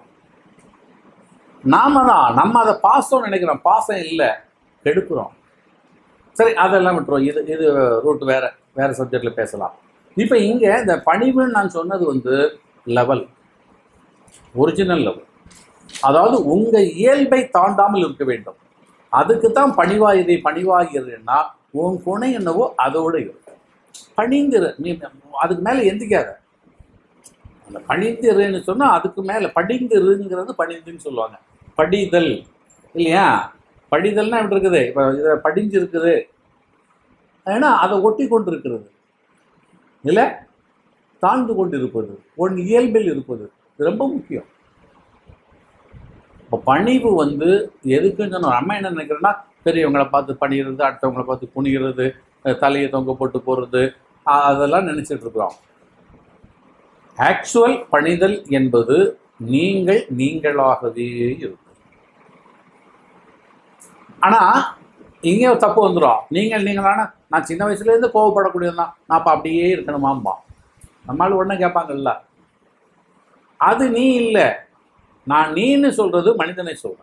நாம தான் நம்ம அதை பாசம்னு நினைக்கிறோம் பாசம் இல்லை கெடுக்கிறோம் சரி அதெல்லாம் விட்டுருவோம் இது இது ரூட் வேற வேற சப்ஜெக்ட்ல பேசலாம் இப்போ இங்க இந்த பணிவுன்னு நான் சொன்னது வந்து லெவல் ஒரிஜினல் லெவல் அதாவது உங்க இயல்பை தாண்டாமல் இருக்க வேண்டும் அதுக்கு தான் பணிவாயிரை பணிவாகிறதுன்னா உன் குணை என்னவோ அதோட இருக்கு பணிந்திரு நீ அதுக்கு மேலே எந்திக்காத அந்த பணிந்திருன்னு சொன்னால் அதுக்கு மேலே படிந்திருங்கிறது பணிந்துன்னு சொல்லுவாங்க படிதல் இல்லையா படிதல்னா எப்படி இருக்குது இப்போ இதில் படிஞ்சு இருக்குது ஏன்னா அதை ஒட்டி கொண்டு இருக்கிறது இல்லை தாழ்ந்து கொண்டு இருப்பது உன் இயல்பில் இருப்பது இது ரொம்ப முக்கியம் இப்போ பணிவு வந்து எதுக்குன்னு சொன்னோம் நம்ம என்ன நினைக்கிறோம்னா பெரியவங்களை பார்த்து பணிகிறது அடுத்தவங்களை பார்த்து குனிகிறது அஹ் தலையை தொங்க போட்டு போகிறது அதெல்லாம் நினைச்சிட்டு இருக்கிறோம் ஆக்சுவல் பணிதல் என்பது நீங்கள் நீங்களாகவே இருக்கும் ஆனா இங்கே ஒரு தப்பு வந்துடும் நீங்கள் நீங்களான நான் சின்ன வயசுலேருந்து கோவப்படக்கூடியது தான் நான் அப்போ அப்படியே இருக்கணுமாம்பா நம்மளால உடனே கேட்பாங்கல்ல அது நீ இல்லை நான் நீன்னு சொல்றது மனிதனை சொல்றேன்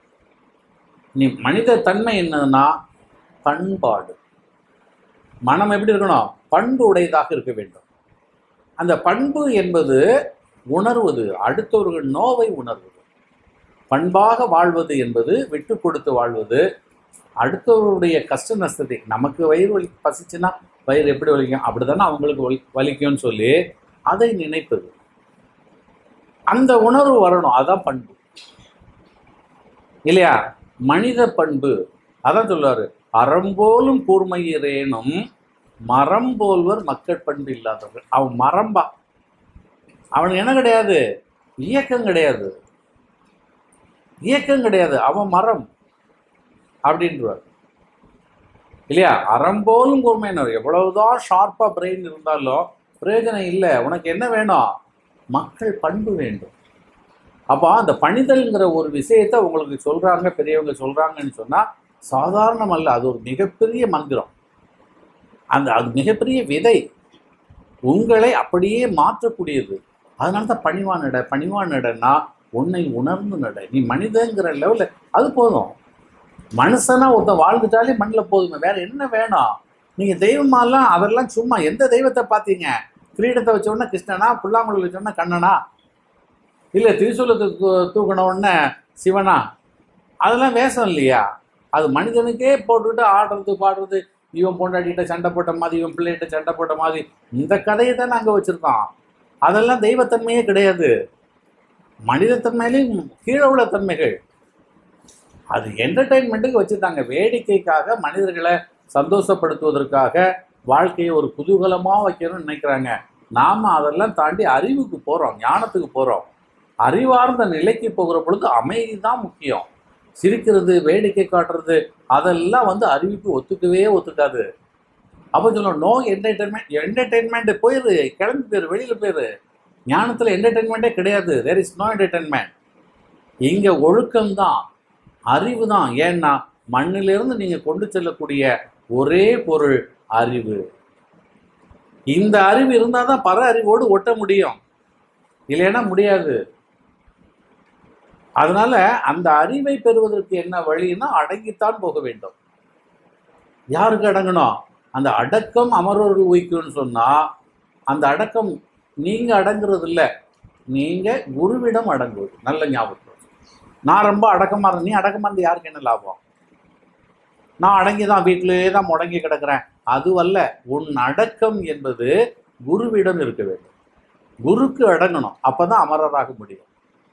நீ மனித தன்மை என்னதுன்னா பண்பாடு மனம் எப்படி இருக்கணும் பண்பு உடையதாக இருக்க வேண்டும் அந்த பண்பு என்பது உணர்வது அடுத்தவர்கள் நோவை உணர்வது பண்பாக வாழ்வது என்பது விட்டு கொடுத்து வாழ்வது அடுத்தவருடைய கஷ்ட நஷ்டத்தை நமக்கு வயிறு வலி பசிச்சுன்னா வயிறு எப்படி வலிக்கும் அப்படிதானே அவங்களுக்கு வலி வலிக்கும்னு சொல்லி அதை நினைப்பது அந்த உணர்வு வரணும் அதான் பண்பு இல்லையா மனித பண்பு அதான் சொல்லுவாரு அறம்போலும் கூர்மையிரேனும் மரம் போல்வர் மக்கள் பண்பு இல்லாதவர்கள் அவன் மரம்பா அவனுக்கு என்ன கிடையாது இயக்கம் கிடையாது இயக்கம் கிடையாது அவன் மரம் அப்படின்றார் இல்லையா அறம்போலும் கூர்மையினர் எவ்வளவுதான் ஷார்ப்பா பிரெயின் இருந்தாலும் பிரயோஜனம் இல்லை உனக்கு என்ன வேணும் மக்கள் பண்பு வேண்டும் அப்போ அந்த பணிதல்ங்கிற ஒரு விஷயத்தை உங்களுக்கு சொல்றாங்க பெரியவங்க சொல்றாங்கன்னு சொன்னா சாதாரணம் அல்ல அது ஒரு மிகப்பெரிய மந்திரம் அந்த அது மிகப்பெரிய விதை உங்களை அப்படியே மாற்றக்கூடியது அதனால தான் பணிவான் நட பணிவான் நடனா உன்னை உணர்ந்து நட நீ மனிதங்கிற லெவலில் அது போதும் மனுஷனா ஒருத்தன் வாழ்ந்துட்டாலே மண்ணில் போதுமே வேற என்ன வேணும் நீங்க தெய்வமாலாம் அதெல்லாம் சும்மா எந்த தெய்வத்தை பார்த்தீங்க கிரீடத்தை வச்சோடனே கிருஷ்ணனா புல்லாங்குழல் வச்சோடனே கண்ணனா இல்லை திரிசூலத்தை தூ தூக்கின உடனே சிவனா அதெல்லாம் வேஷம் இல்லையா அது மனிதனுக்கே போட்டுக்கிட்டு ஆடுறது பாடுறது இவன் பொண்டாட்டிகிட்ட சண்டை போட்ட மாதிரி இவன் பிள்ளைகிட்ட சண்டை போட்ட மாதிரி இந்த கதையை தான் நாங்கள் வச்சுருக்கோம் அதெல்லாம் தெய்வத்தன்மையே கிடையாது மனிதத்தன்மையிலையும் கீழே உள்ள தன்மைகள் அது என்டர்டைன்மெண்ட்டுக்கு வச்சுருந்தாங்க வேடிக்கைக்காக மனிதர்களை சந்தோஷப்படுத்துவதற்காக வாழ்க்கையை ஒரு குதூகலமாக வைக்கணும்னு நினைக்கிறாங்க நாம் அதெல்லாம் தாண்டி அறிவுக்கு போகிறோம் ஞானத்துக்கு போகிறோம் அறிவார்ந்த நிலைக்கு போகிற பொழுது அமைதி தான் முக்கியம் சிரிக்கிறது வேடிக்கை காட்டுறது அதெல்லாம் வந்து அறிவுக்கு ஒத்துக்கவே ஒத்துக்காது அப்போ சொல்லணும் நோ என்டர்டைன்மெண்ட் என்டர்டைன்மெண்ட் போயிரு கிளம்பி போயிரு வெளியில் போயிரு ஞானத்தில் என்டர்டைன்மெண்ட்டே கிடையாது தேர் இஸ் நோ என்டர்டைன்மெண்ட் இங்கே ஒழுக்கம்தான் அறிவு தான் ஏன்னா மண்ணிலிருந்து நீங்கள் கொண்டு செல்லக்கூடிய ஒரே பொருள் அறிவு இந்த அறிவு இருந்தால் தான் பர அறிவோடு ஒட்ட முடியும் இல்லைன்னா முடியாது அதனால அந்த அறிவை பெறுவதற்கு என்ன வழின்னா அடங்கித்தான் போக வேண்டும் யாருக்கு அடங்கணும் அந்த அடக்கம் அமர்வர்கள் உயிக்கும்னு சொன்னா அந்த அடக்கம் நீங்க அடங்குறது இல்லை நீங்க குருவிடம் அடங்குவது நல்ல ஞாபகம் நான் ரொம்ப அடக்கமா இருந்தேன் நீ அடக்கமா இருந்து யாருக்கு என்ன லாபம் நான் அடங்கி தான் வீட்டிலேயே தான் முடங்கி கிடக்கிறேன் அதுவல்ல உன் அடக்கம் என்பது குருவிடம் இருக்க வேண்டும் குருக்கு அடங்கணும் அப்பதான் அமரராக முடியும்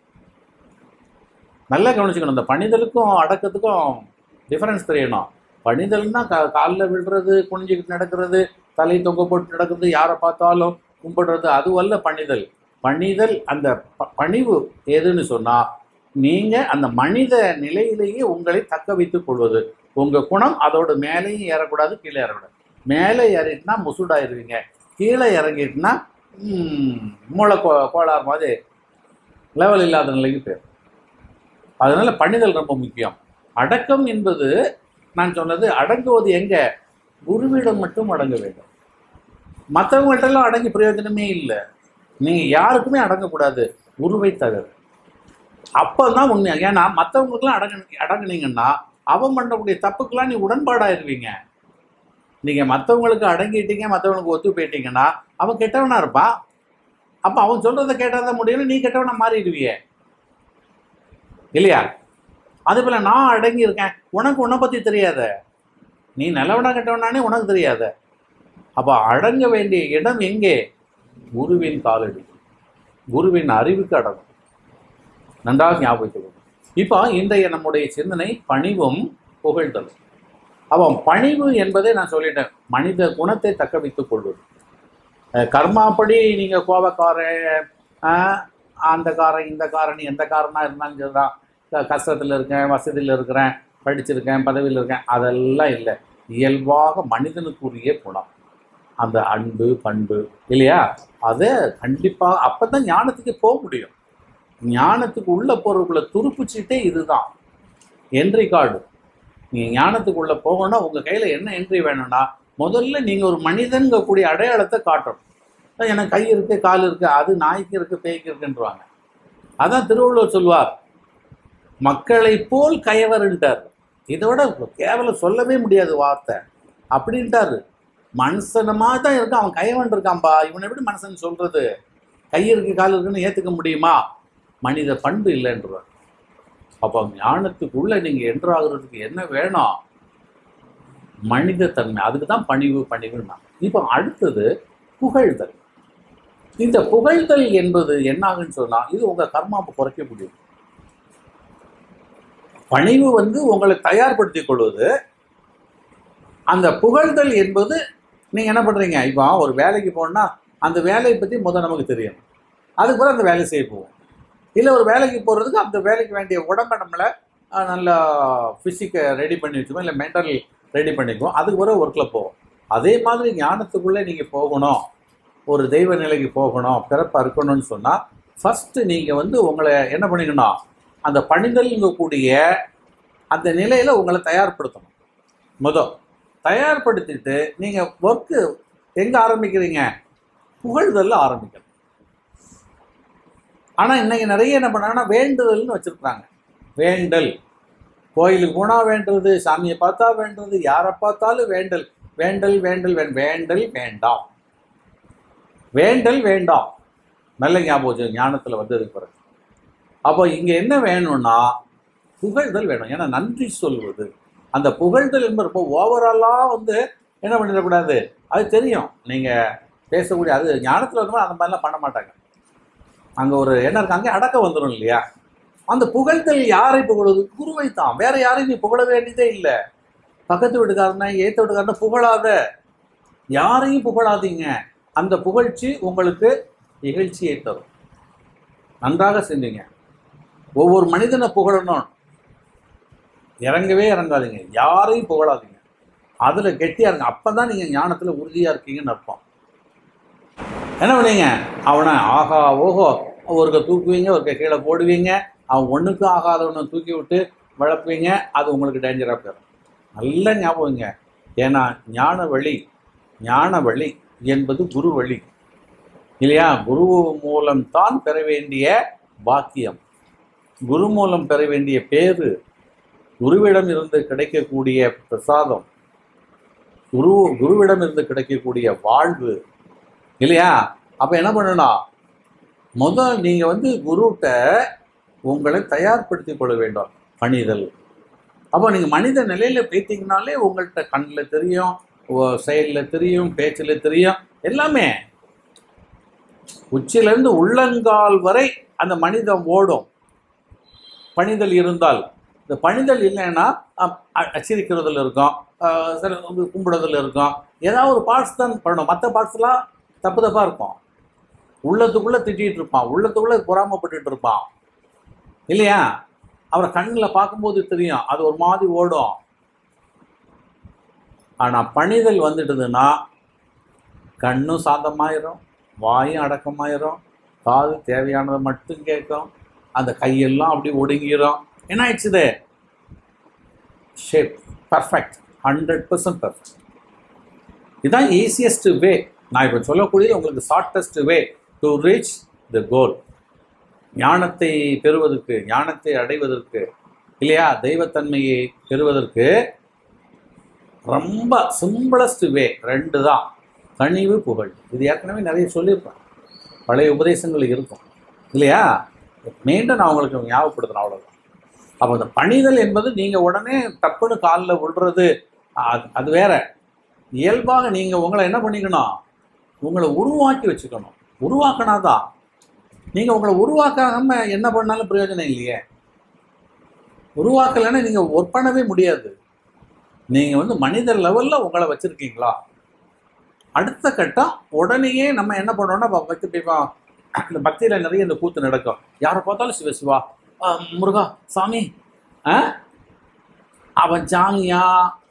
நல்லா கவனிச்சுக்கணும் இந்த பணிதலுக்கும் அடக்கத்துக்கும் டிஃபரன்ஸ் தெரியணும் பணிதல்னா கா காலில் விழுறது குனிஞ்சிக்கிட்டு நடக்கிறது தலை தொங்க போட்டு நடக்கிறது யாரை பார்த்தாலும் கும்பிடுறது அதுவல்ல பணிதல் பணிதல் அந்த ப- பணிவு எதுன்னு சொன்னா நீங்க அந்த மனித நிலையிலேயே உங்களை தக்க வைத்துக் கொள்வது உங்க குணம் அதோட மேலேயும் ஏறக்கூடாது கீழே ஏறக்கூடாது மேலே ஏறிட்டுனா முசுடாயிருவீங்க கீழே இறங்கிட்டுனா ம், மூளை கோ கோளாறு மாதிரி லெவல் இல்லாத நிலைக்கு போயிடும் அதனால பணிதல் ரொம்ப முக்கியம் அடக்கம் என்பது நான் சொன்னது அடங்குவது எங்க குருவிடம் மட்டும் அடங்க வேண்டும் மற்றவங்கள்ட்டெல்லாம் அடங்கி பிரயோஜனமே இல்லை நீங்க யாருக்குமே அடங்கக்கூடாது குருவை தவிர அப்பதான் உண்மை ஏன்னா மற்றவங்களுக்குலாம் அடங்க அடங்குனீங்கன்னா அவன் பண்ணக்கூடிய தப்புக்கெல்லாம் நீ உடன்பாடாயிருவீங்க நீங்க மற்றவங்களுக்கு அடங்கிட்டீங்க மற்றவனுக்கு ஒத்து போயிட்டீங்கன்னா அவன் கெட்டவனா இருப்பான் அப்ப அவன் சொல்றதை கேட்டாதான் முடியும் நீ கெட்டவனா மாறிடுவியே இல்லையா அதே போல நான் அடங்கி இருக்கேன் உனக்கு உன்னை பத்தி தெரியாத நீ நல்லவனா கெட்டவனானே உனக்கு தெரியாத அப்ப அடங்க வேண்டிய இடம் எங்கே குருவின் காலடி குருவின் அறிவுக்கு அடங்கும் நன்றாக ஞாபகத்துக்கு இப்போ இன்றைய நம்முடைய சிந்தனை பணிவும் புகழ்தலும் அவன் பணிவு என்பதை நான் சொல்லிட்டேன் மனித குணத்தை தக்க வைத்துக் கொள்வது அஹ் கர்மாப்படி நீங்க கோபக்காரன் ஆஹ் அந்த காரன் இந்த காரன் எந்த காரனா இருந்தாலும் சரிதான் க- கஷ்டத்துல இருக்கேன் வசதியில் இருக்கிறேன் படிச்சிருக்கேன் பதவியில் இருக்கேன் அதெல்லாம் இல்லை இயல்பாக மனிதனுக்குரிய குணம் அந்த அன்பு பண்பு இல்லையா அது கண்டிப்பாக அப்போ தான் ஞானத்துக்கு போக முடியும் ஞானத்துக்கு உள்ள போகிறதுக்குள்ள துருப்புச்சீட்டே இதுதான் என்ட்ரி கார்டு நீங்கள் ஞானத்துக்கு உள்ள போகணும்னா உங்கள் கையில் என்ன என்ட்ரி வேணும்னா முதல்ல நீங்கள் ஒரு மனிதன்க கூடிய அடையாளத்தை காட்டணும் அதான் எனக்கு கை இருக்கு கால் இருக்கு அது நாய்க்கு இருக்கு பேய்க்கு இருக்குன்றாங்க அதான் திருவள்ளுவர் சொல்வார் மக்களை போல் கயவர்ன்ட்டார் இதை விட கேவலம் சொல்லவே முடியாது வார்த்தை அப்படின்ட்டாரு மனுஷனமாக தான் இருக்கான் அவன் கயவன் இருக்கான்பா இவனை எப்படி மனுஷன் சொல்றது கை இருக்கு கால் இருக்குன்னு ஏற்றுக்க முடியுமா மனித பண்பு இல்லைன்றார் அப்போ ஞானத்துக்குள்ள நீங்க என்றாகிறதுக்கு என்ன வேணும் மனித தன்மை அதுக்கு தான் பணிவு பணிவுன்னா இப்போ அடுத்தது புகழ்தல் இந்த புகழ்தல் என்பது என்னாகுன்னு சொன்னா இது உங்க கர்மாவை குறைக்க முடியும் பணிவு வந்து உங்களை தயார்படுத்திக் கொள்வது அந்த புகழ்தல் என்பது நீங்க என்ன பண்றீங்க இப்போ ஒரு வேலைக்கு போனா அந்த வேலையை பத்தி முதல் நமக்கு தெரியணும் அதுக்கப்புறம் அந்த வேலை செய்ய போவோம் இல்லை ஒரு வேலைக்கு போகிறதுக்கு அந்த வேலைக்கு வேண்டிய உடம்பை நம்மளை அஹ், நல்லா ஃபிசிக்கை ரெடி பண்ணி வச்சுக்கோம் இல்லை மென்டல் ரெடி பண்ணிக்குவோம் அதுக்கு பிறகு ஒர்க்கில் போவோம் அதே மாதிரி ஞானத்துக்குள்ளே நீங்கள் போகணும் ஒரு தெய்வ நிலைக்கு போகணும் பிறப்பாக இருக்கணும்னு சொன்னால் ஃபஸ்ட்டு நீங்கள் வந்து உங்களை என்ன பண்ணிக்கணும் அந்த பணிதல்ங்க கூடிய அந்த நிலையில் உங்களை தயார்படுத்தணும் முதல் தயார்படுத்திட்டு நீங்கள் ஒர்க்கு எங்கே ஆரம்பிக்கிறீங்க புகழ்தல்ல ஆரம்பிக்கணும் ஆனால் இன்னைக்கு நிறைய என்ன பண்ணாங்கன்னா வேண்டுதல்னு வச்சுருக்குறாங்க வேண்டல் கோயிலுக்கு போனால் வேண்டுறது சாமியை பார்த்தா வேண்டுறது யாரை பார்த்தாலும் வேண்டல் வேண்டல் வேண்டல் வேண் வேண்டல் வேண்டாம் வேண்டல் வேண்டாம் நல்ல ஞாபகம் ஞானத்தில் வந்ததுக்கு பிறகு அப்போ இங்கே என்ன வேணும்னா புகழ்தல் வேணும் ஏன்னா நன்றி சொல்வது அந்த புகழ்தல் என்பது இப்போ ஓவராலாக வந்து என்ன பண்ணிடக்கூடாது அது தெரியும் நீங்கள் பேசக்கூடிய அது ஞானத்தில் வந்து அந்த மாதிரிலாம் பண்ண மாட்டாங்க அங்கே ஒரு என்ன இருக்கு அங்கே அடக்கம் வந்துடும் இல்லையா அந்த புகழ்தல் யாரை புகழுது குருவை தான் வேற யாரையும் நீ புகழ வேண்டியதே இல்லை பக்கத்து வீட்டுக்காரனா ஏத்த வீட்டுக்காரனா புகழாத யாரையும் புகழாதீங்க அந்த புகழ்ச்சி உங்களுக்கு இகழ்ச்சியை தரும் நன்றாக செஞ்சீங்க ஒவ்வொரு மனிதனை புகழணும் இறங்கவே இறங்காதீங்க யாரையும் புகழாதீங்க அதில் கெட்டியா இருங்க அப்போ தான் நீங்கள் ஞானத்தில் உறுதியாக இருக்கீங்கன்னு அர்த்தம் என்ன பண்ணீங்க அவனை ஆகா ஓஹோ ஒருக்க தூக்குவீங்க ஒருக்க கீழே போடுவீங்க அவன் ஒன்றுக்கும் ஆகாதவனை தூக்கி விட்டு வளர்ப்பீங்க அது உங்களுக்கு டேஞ்சராக போயிடும் நல்ல ஞாபகங்க ஏன்னா ஞான வழி ஞான வழி என்பது குரு வழி இல்லையா குரு மூலம் தான் பெற வேண்டிய பாக்கியம் குரு மூலம் பெற வேண்டிய பேரு குருவிடம் இருந்து கிடைக்கக்கூடிய பிரசாதம் குரு குருவிடம் இருந்து கிடைக்கக்கூடிய வாழ்வு இல்லையா அப்போ என்ன பண்ணணும் முதல் நீங்கள் வந்து குருட்ட உங்களை தயார்படுத்திக் கொள்ள வேண்டும் பணிதல் அப்போ நீங்கள் மனித நிலையில் போயிட்டீங்கனாலே உங்கள்கிட்ட கண்ணில் தெரியும் செயலில் தெரியும் பேச்சில் தெரியும் எல்லாமே உச்சியிலேருந்து உள்ளங்கால் வரை அந்த மனிதம் ஓடும் பணிதல் இருந்தால் இந்த பணிதல் இல்லைன்னா அ- அ- சிரிக்கிறதுல இருக்கும் அஹ் சில வந்து கும்பிடுறதுல இருக்கும் ஏதாவது ஒரு பார்ட்ஸ் தான் பண்ணணும் மற்ற பார்ட்ஸ்லாம் தப்பு தப்பாக இருக்கும் உள்ளத்துக்குள்ளே திட்டிகிட்டு இருப்பான் உள்ளத்துக்குள்ளே பொறாமப்பட்டுட்டு இருப்பான் இல்லையா அவரை கண்ணில் பார்க்கும்போது தெரியும் அது ஒரு மாதிரி ஓடும் ஆனால் பணிதல் வந்துட்டுதுன்னா கண்ணும் சாந்தமாயிரும் வாயும் அடக்கமாயிரும் காது தேவையானதை மட்டும் கேட்கும் அந்த கையெல்லாம் அப்படி ஒடுங்கிரும் என்ன ஆயிடுச்சுது shape perfect hundred percent perfect இதுதான் ஈஸியஸ்ட் வே நான் இப்போ சொல்லக்கூடியது உங்களுக்கு shortest way to reach the goal ஞானத்தை பெறுவதற்கு ஞானத்தை அடைவதற்கு இல்லையா தெய்வத்தன்மையை பெறுவதற்கு ரொம்ப சிம்பிளஸ்ட் வே ரெண்டு தான் கனிவு புகழ் இது ஏற்கனவே நிறைய சொல்லியிருப்பேன் பழைய உபதேசங்கள் இருக்கும் இல்லையா மீண்டும் நான் உங்களுக்கு ஞாபகப்படுத்துறேன் அவ்வளோதான் அப்போ அந்த பணிதல் என்பது நீங்கள் உடனே டப்புன்னு காலில் விழுறது அது அது வேற இயல்பாக நீங்கள் உங்களை என்ன பண்ணிக்கணும் உங்களை உருவாக்கி வச்சுக்கணும் உருவாக்கினாதான் நீங்கள் உங்களை உருவாக்காம என்ன பண்ணாலும் பிரயோஜனம் இல்லையே உருவாக்கலைன்னா நீங்கள் ஒர்க் பண்ணவே முடியாது நீங்கள் வந்து மனித லெவலில் உங்களை வச்சுருக்கீங்களா அடுத்த கட்டம் உடனேயே நம்ம என்ன பண்ணோம்னா இப்போ பக்தி இப்போ இந்த பக்தியில் நிறைய இந்த கூத்து நடக்கும் யாரை பார்த்தாலும் சிவ சிவா ஆ, முருகா சாமி ஆ அவன் ஜாங்கியா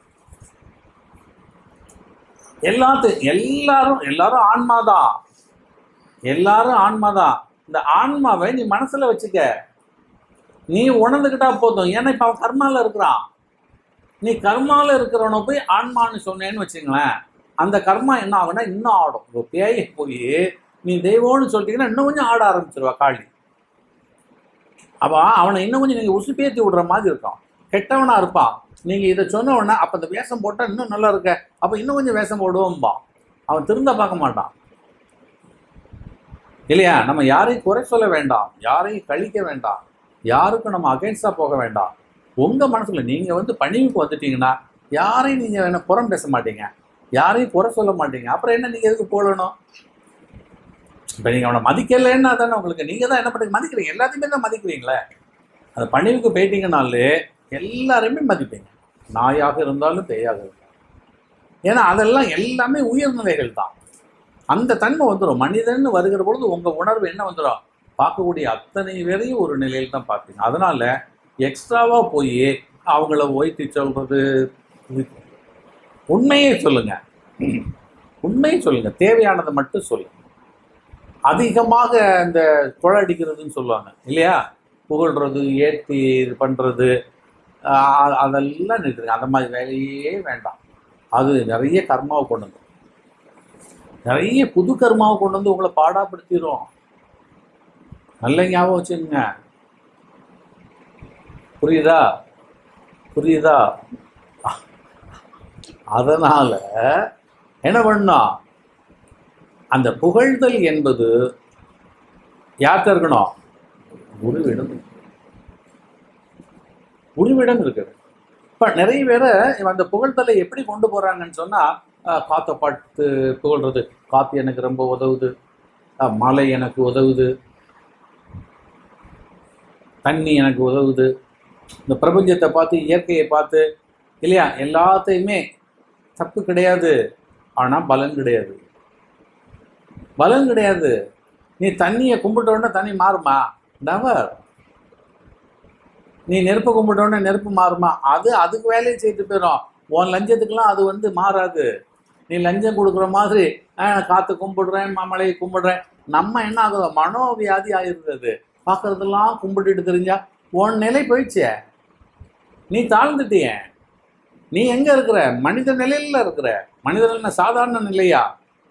எல்லாத்தையும் எல்லாரும் எல்லாரும் ஆன்மாதான் எல்லாரும் ஆன்மாதான் இந்த ஆன்மாவை நீ மனசுல வச்சுக்க நீ உணர்ந்துக்கிட்டா போதும் ஏன்னா இப்ப அவன் கர்மால இருக்கிறான் நீ கர்மால இருக்கிறவனை போய் ஆன்மான்னு சொன்னேன்னு வச்சுங்களேன் அந்த கர்மா என்ன ஆகும்னா இன்னும் ஆடும் இப்போ பேயை போய் நீ தெய்வம்னு சொல்லிட்டீங்கன்னா இன்னும் கொஞ்சம் ஆட ஆரம்பிச்சிருவா காளி அப்ப அவனை இன்னும் கொஞ்சம் நீங்க உசுப்பேத்தி விடுற மாதிரி இருக்கும் கெட்டவனா இருப்பான் நீங்க இதை சொன்ன உடனே அப்ப இந்த வேஷம் போட்டா இன்னும் நல்லா இருக்க அப்ப இன்னும் கொஞ்சம் வேஷம் போடுவோம்பா அவன் திருந்த பார்க்க மாட்டான் இல்லையா நம்ம யாரையும் குறை சொல்ல வேண்டாம் யாரையும் கழிக்க வேண்டாம் யாருக்கும் நம்ம அகைன்ஸ்டா போக வேண்டாம் உங்க மனசுல நீங்க வந்து பணிவுக்கு வந்துட்டீங்கன்னா யாரையும் நீங்க என்ன புறம் பேச மாட்டீங்க யாரையும் குறை சொல்ல மாட்டீங்க அப்புறம் என்ன நீங்க எதுக்கு போடணும் இப்ப நீங்க அவனை மதிக்கலைன்னா தானே உங்களுக்கு நீங்க தான் என்ன பண்றீங்க மதிக்கிறீங்க எல்லாத்தையுமே தான் மதிக்கிறீங்களே அந்த பணிவுக்கு போயிட்டீங்கனாலே எல்லாரையுமே மதிப்பீங்க நாயாக இருந்தாலும் பேயாக இருந்தாலும் ஏன்னா அதெல்லாம் எல்லாமே உயர்நிலைகள் தான் அந்த தன்மை வந்துடும் மனிதன் வருகிற பொழுது உங்க உணர்வு என்ன வந்துடும் பார்க்கக்கூடிய அத்தனை பேரையும் ஒரு நிலையில் தான் பார்ப்பீங்க அதனால எக்ஸ்ட்ராவா போய் அவங்கள ஒய்த்தி சொல்றது இது உண்மையே சொல்லுங்க உண்மையை சொல்லுங்க தேவையானதை மட்டும் சொல்லுங்க அதிகமாக இந்த குழடிக்கிறதுன்னு சொல்லுவாங்க இல்லையா புகழ்றது ஏற்றி இது பண்றது ஆஹ் அதெல்லாம் நிறுத்துங்க அந்த மாதிரி வேலையே வேண்டாம் அது நிறைய கர்மாவை கொண்டு வந்து நிறைய புது கர்மாவை கொண்டு வந்து உங்களை பாடாப்படுத்திடும் நல்ல ஞாபகம் வச்சுங்க புரியுதா புரியுதா அதனால என்ன பண்ணா அந்த புகழ்தல் என்பது யார்கிட்ட இருக்கணும் குருவிடம் குருவிடம் இருக்குது இப்ப நிறைய பேரை அந்த புகழ்தலை எப்படி கொண்டு போறாங்கன்னு சொன்னா அஹ், காத்தை பார்த்து புகழ்றது காத்து எனக்கு ரொம்ப உதவுது அஹ், மலை எனக்கு உதவுது தண்ணி எனக்கு உதவுது இந்த பிரபஞ்சத்தை பார்த்து இயற்கையை பார்த்து இல்லையா எல்லாத்தையுமே தப்பு கிடையாது ஆனா பலன் கிடையாது பலன் கிடையாது நீ தண்ணியை கும்பிட்ட உடனே தண்ணி மாறுமா நவர் நீ நெருப்பை கும்பிட்ட உடனே நெருப்பு மாறுமா அது அதுக்கு வேலையை செய்துட்டு போயிடும் உன் லஞ்சத்துக்கெல்லாம் அது வந்து மாறாது நீ லஞ்சம் கொடுக்குற மாதிரி "ஆ, நான் காத்து கும்பிடுறேன் மலையை கும்பிடுறேன் நம்ம என்ன ஆகுது மனோவியாதி ஆயிருது அது பார்க்கறதெல்லாம் கும்பிட்டுட்டு தெரிஞ்சா உன் நிலை போயிடுச்சே நீ தாழ்ந்துட்டிய நீ எங்க இருக்கிற மனித நிலையில இருக்கிற மனித நிலை சாதாரண நிலையா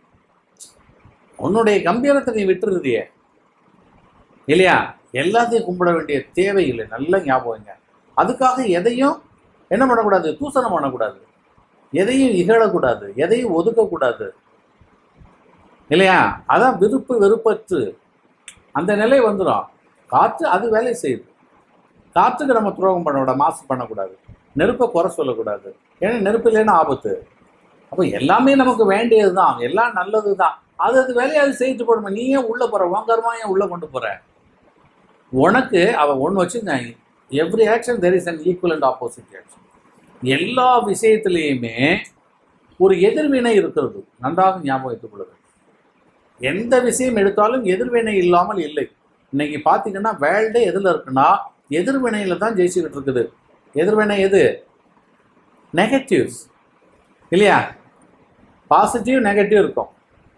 உன்னுடைய கம்பீரத்தை நீ விட்டுருதியே இல்லையா எல்லாத்தையும் கும்பிட வேண்டிய தேவை இல்லை நல்ல ஞாபகங்க அதுக்காக எதையும் என்ன பண்ணக்கூடாது தூசணம் பண்ணக்கூடாது எதையும் இகழக்கூடாது எதையும் ஒதுக்கக்கூடாது இல்லையா அதான் விருப்பு வெறுப்பற்று அந்த நிலை வந்துடும் காற்று அது வேலை செய்யுது காற்றுக்கு நம்ம துரோகம் பண்ணக்கூடாது மாசு பண்ணக்கூடாது நெருப்பை குறை சொல்லக்கூடாது ஏன்னா நெருப்பு இல்லைன்னா ஆபத்து அப்போ எல்லாமே நமக்கு வேண்டியது தான் எல்லாம் நல்லது தான் அது அது வேலையை அது செய்து போடுமா நீ ஏன் உள்ள போற உன் கர்மா ஏன் உள்ள கொண்டு போற உனக்கு அவ ஒன்று வச்சுங்க every action there is an equal and opposite action எல்லா விஷயத்திலையுமே ஒரு எதிர்வினை இருக்கிறது நன்றாக ஞாபகம் வைத்துக் கொள்ளுங்கள் எந்த விஷயம் எடுத்தாலும் எதிர்வினை இல்லாமல் இல்லை இன்னைக்கு பார்த்தீங்கன்னா வேர்ல்டே எதில் இருக்குன்னா எதிர்வினையில தான் ஜெயிச்சுக்கிட்டு இருக்குது எதிர்வினை எது நெகட்டிவ்ஸ் இல்லையா பாசிட்டிவ் நெகட்டிவ் இருக்கும்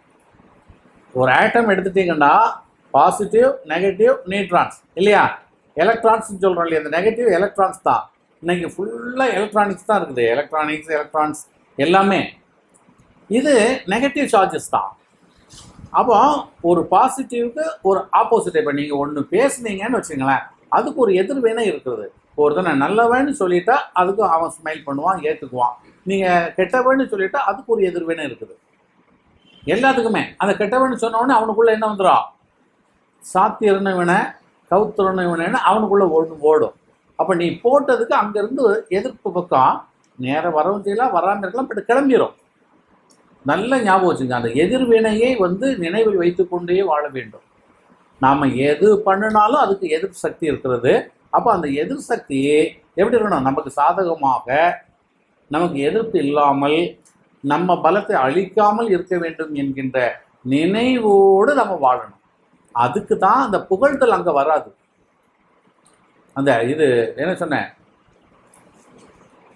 ஒரு ஆட்டம் எடுத்துட்டீங்கன்னா பாசிட்டிவ் நெகட்டிவ் நியூட்ரான்ஸ் இல்லையா எலக்ட்ரான்ஸ் சொல்றோம் இல்லையா இந்த நெகட்டிவ் எலக்ட்ரான்ஸ் தான் இன்னைக்கு ஃபுல்லாக எலக்ட்ரானிக்ஸ் தான் இருக்குது எலக்ட்ரானிக்ஸ் எலக்ட்ரான்ஸ் எல்லாமே இது நெகட்டிவ் சார்ஜஸ் தான் அப்போ ஒரு பாசிட்டிவ்க்கு ஒரு ஆப்போசிட் இப்போ நீங்கள் ஒன்று பேசுனீங்கன்னு வச்சுங்களேன் அதுக்கு ஒரு எதிர்வினை இருக்கிறது ஒருத்தனை நல்லவன்னு சொல்லிட்டா அதுக்கு அவன் ஸ்மைல் பண்ணுவான் ஏற்றுக்குவான் நீங்கள் கெட்டவன்னு சொல்லிட்டா அதுக்கு ஒரு எதிர்வினை இருக்குது எல்லாத்துக்குமே அந்த கெட்டவன்னு சொன்ன உடனே அவனுக்குள்ள என்ன வந்துடும் சாத்தியர்னவனை கவுத்துறனவனு அவனுக்குள்ள ஒன்று ஓடும் அப்போ நீ போட்டதுக்கு அங்கேருந்து எதிர்ப்பு பக்கம் நேரம் வரவும் செய்யலாம் வராமல் இருக்கலாம் பட் கிளம்பிடும் நல்ல ஞாபகம் வச்சுங்க அந்த எதிர்வினையை வந்து நினைவில் வைத்துக்கொண்டே வாழ வேண்டும் நாம் எது பண்ணினாலும் அதுக்கு எதிர்ப்பு சக்தி இருக்கிறது அப்போ அந்த எதிர் சக்தியை எப்படி இருக்கணும் நமக்கு சாதகமாக நமக்கு எதிர்ப்பு இல்லாமல் நம்ம பலத்தை அழிக்காமல் இருக்க வேண்டும் என்கின்ற நினைவோடு நம்ம வாழணும் அதுக்கு தான் அந்த புகழ்தல் அங்கே வராது அந்த இது என்ன சொன்னேன்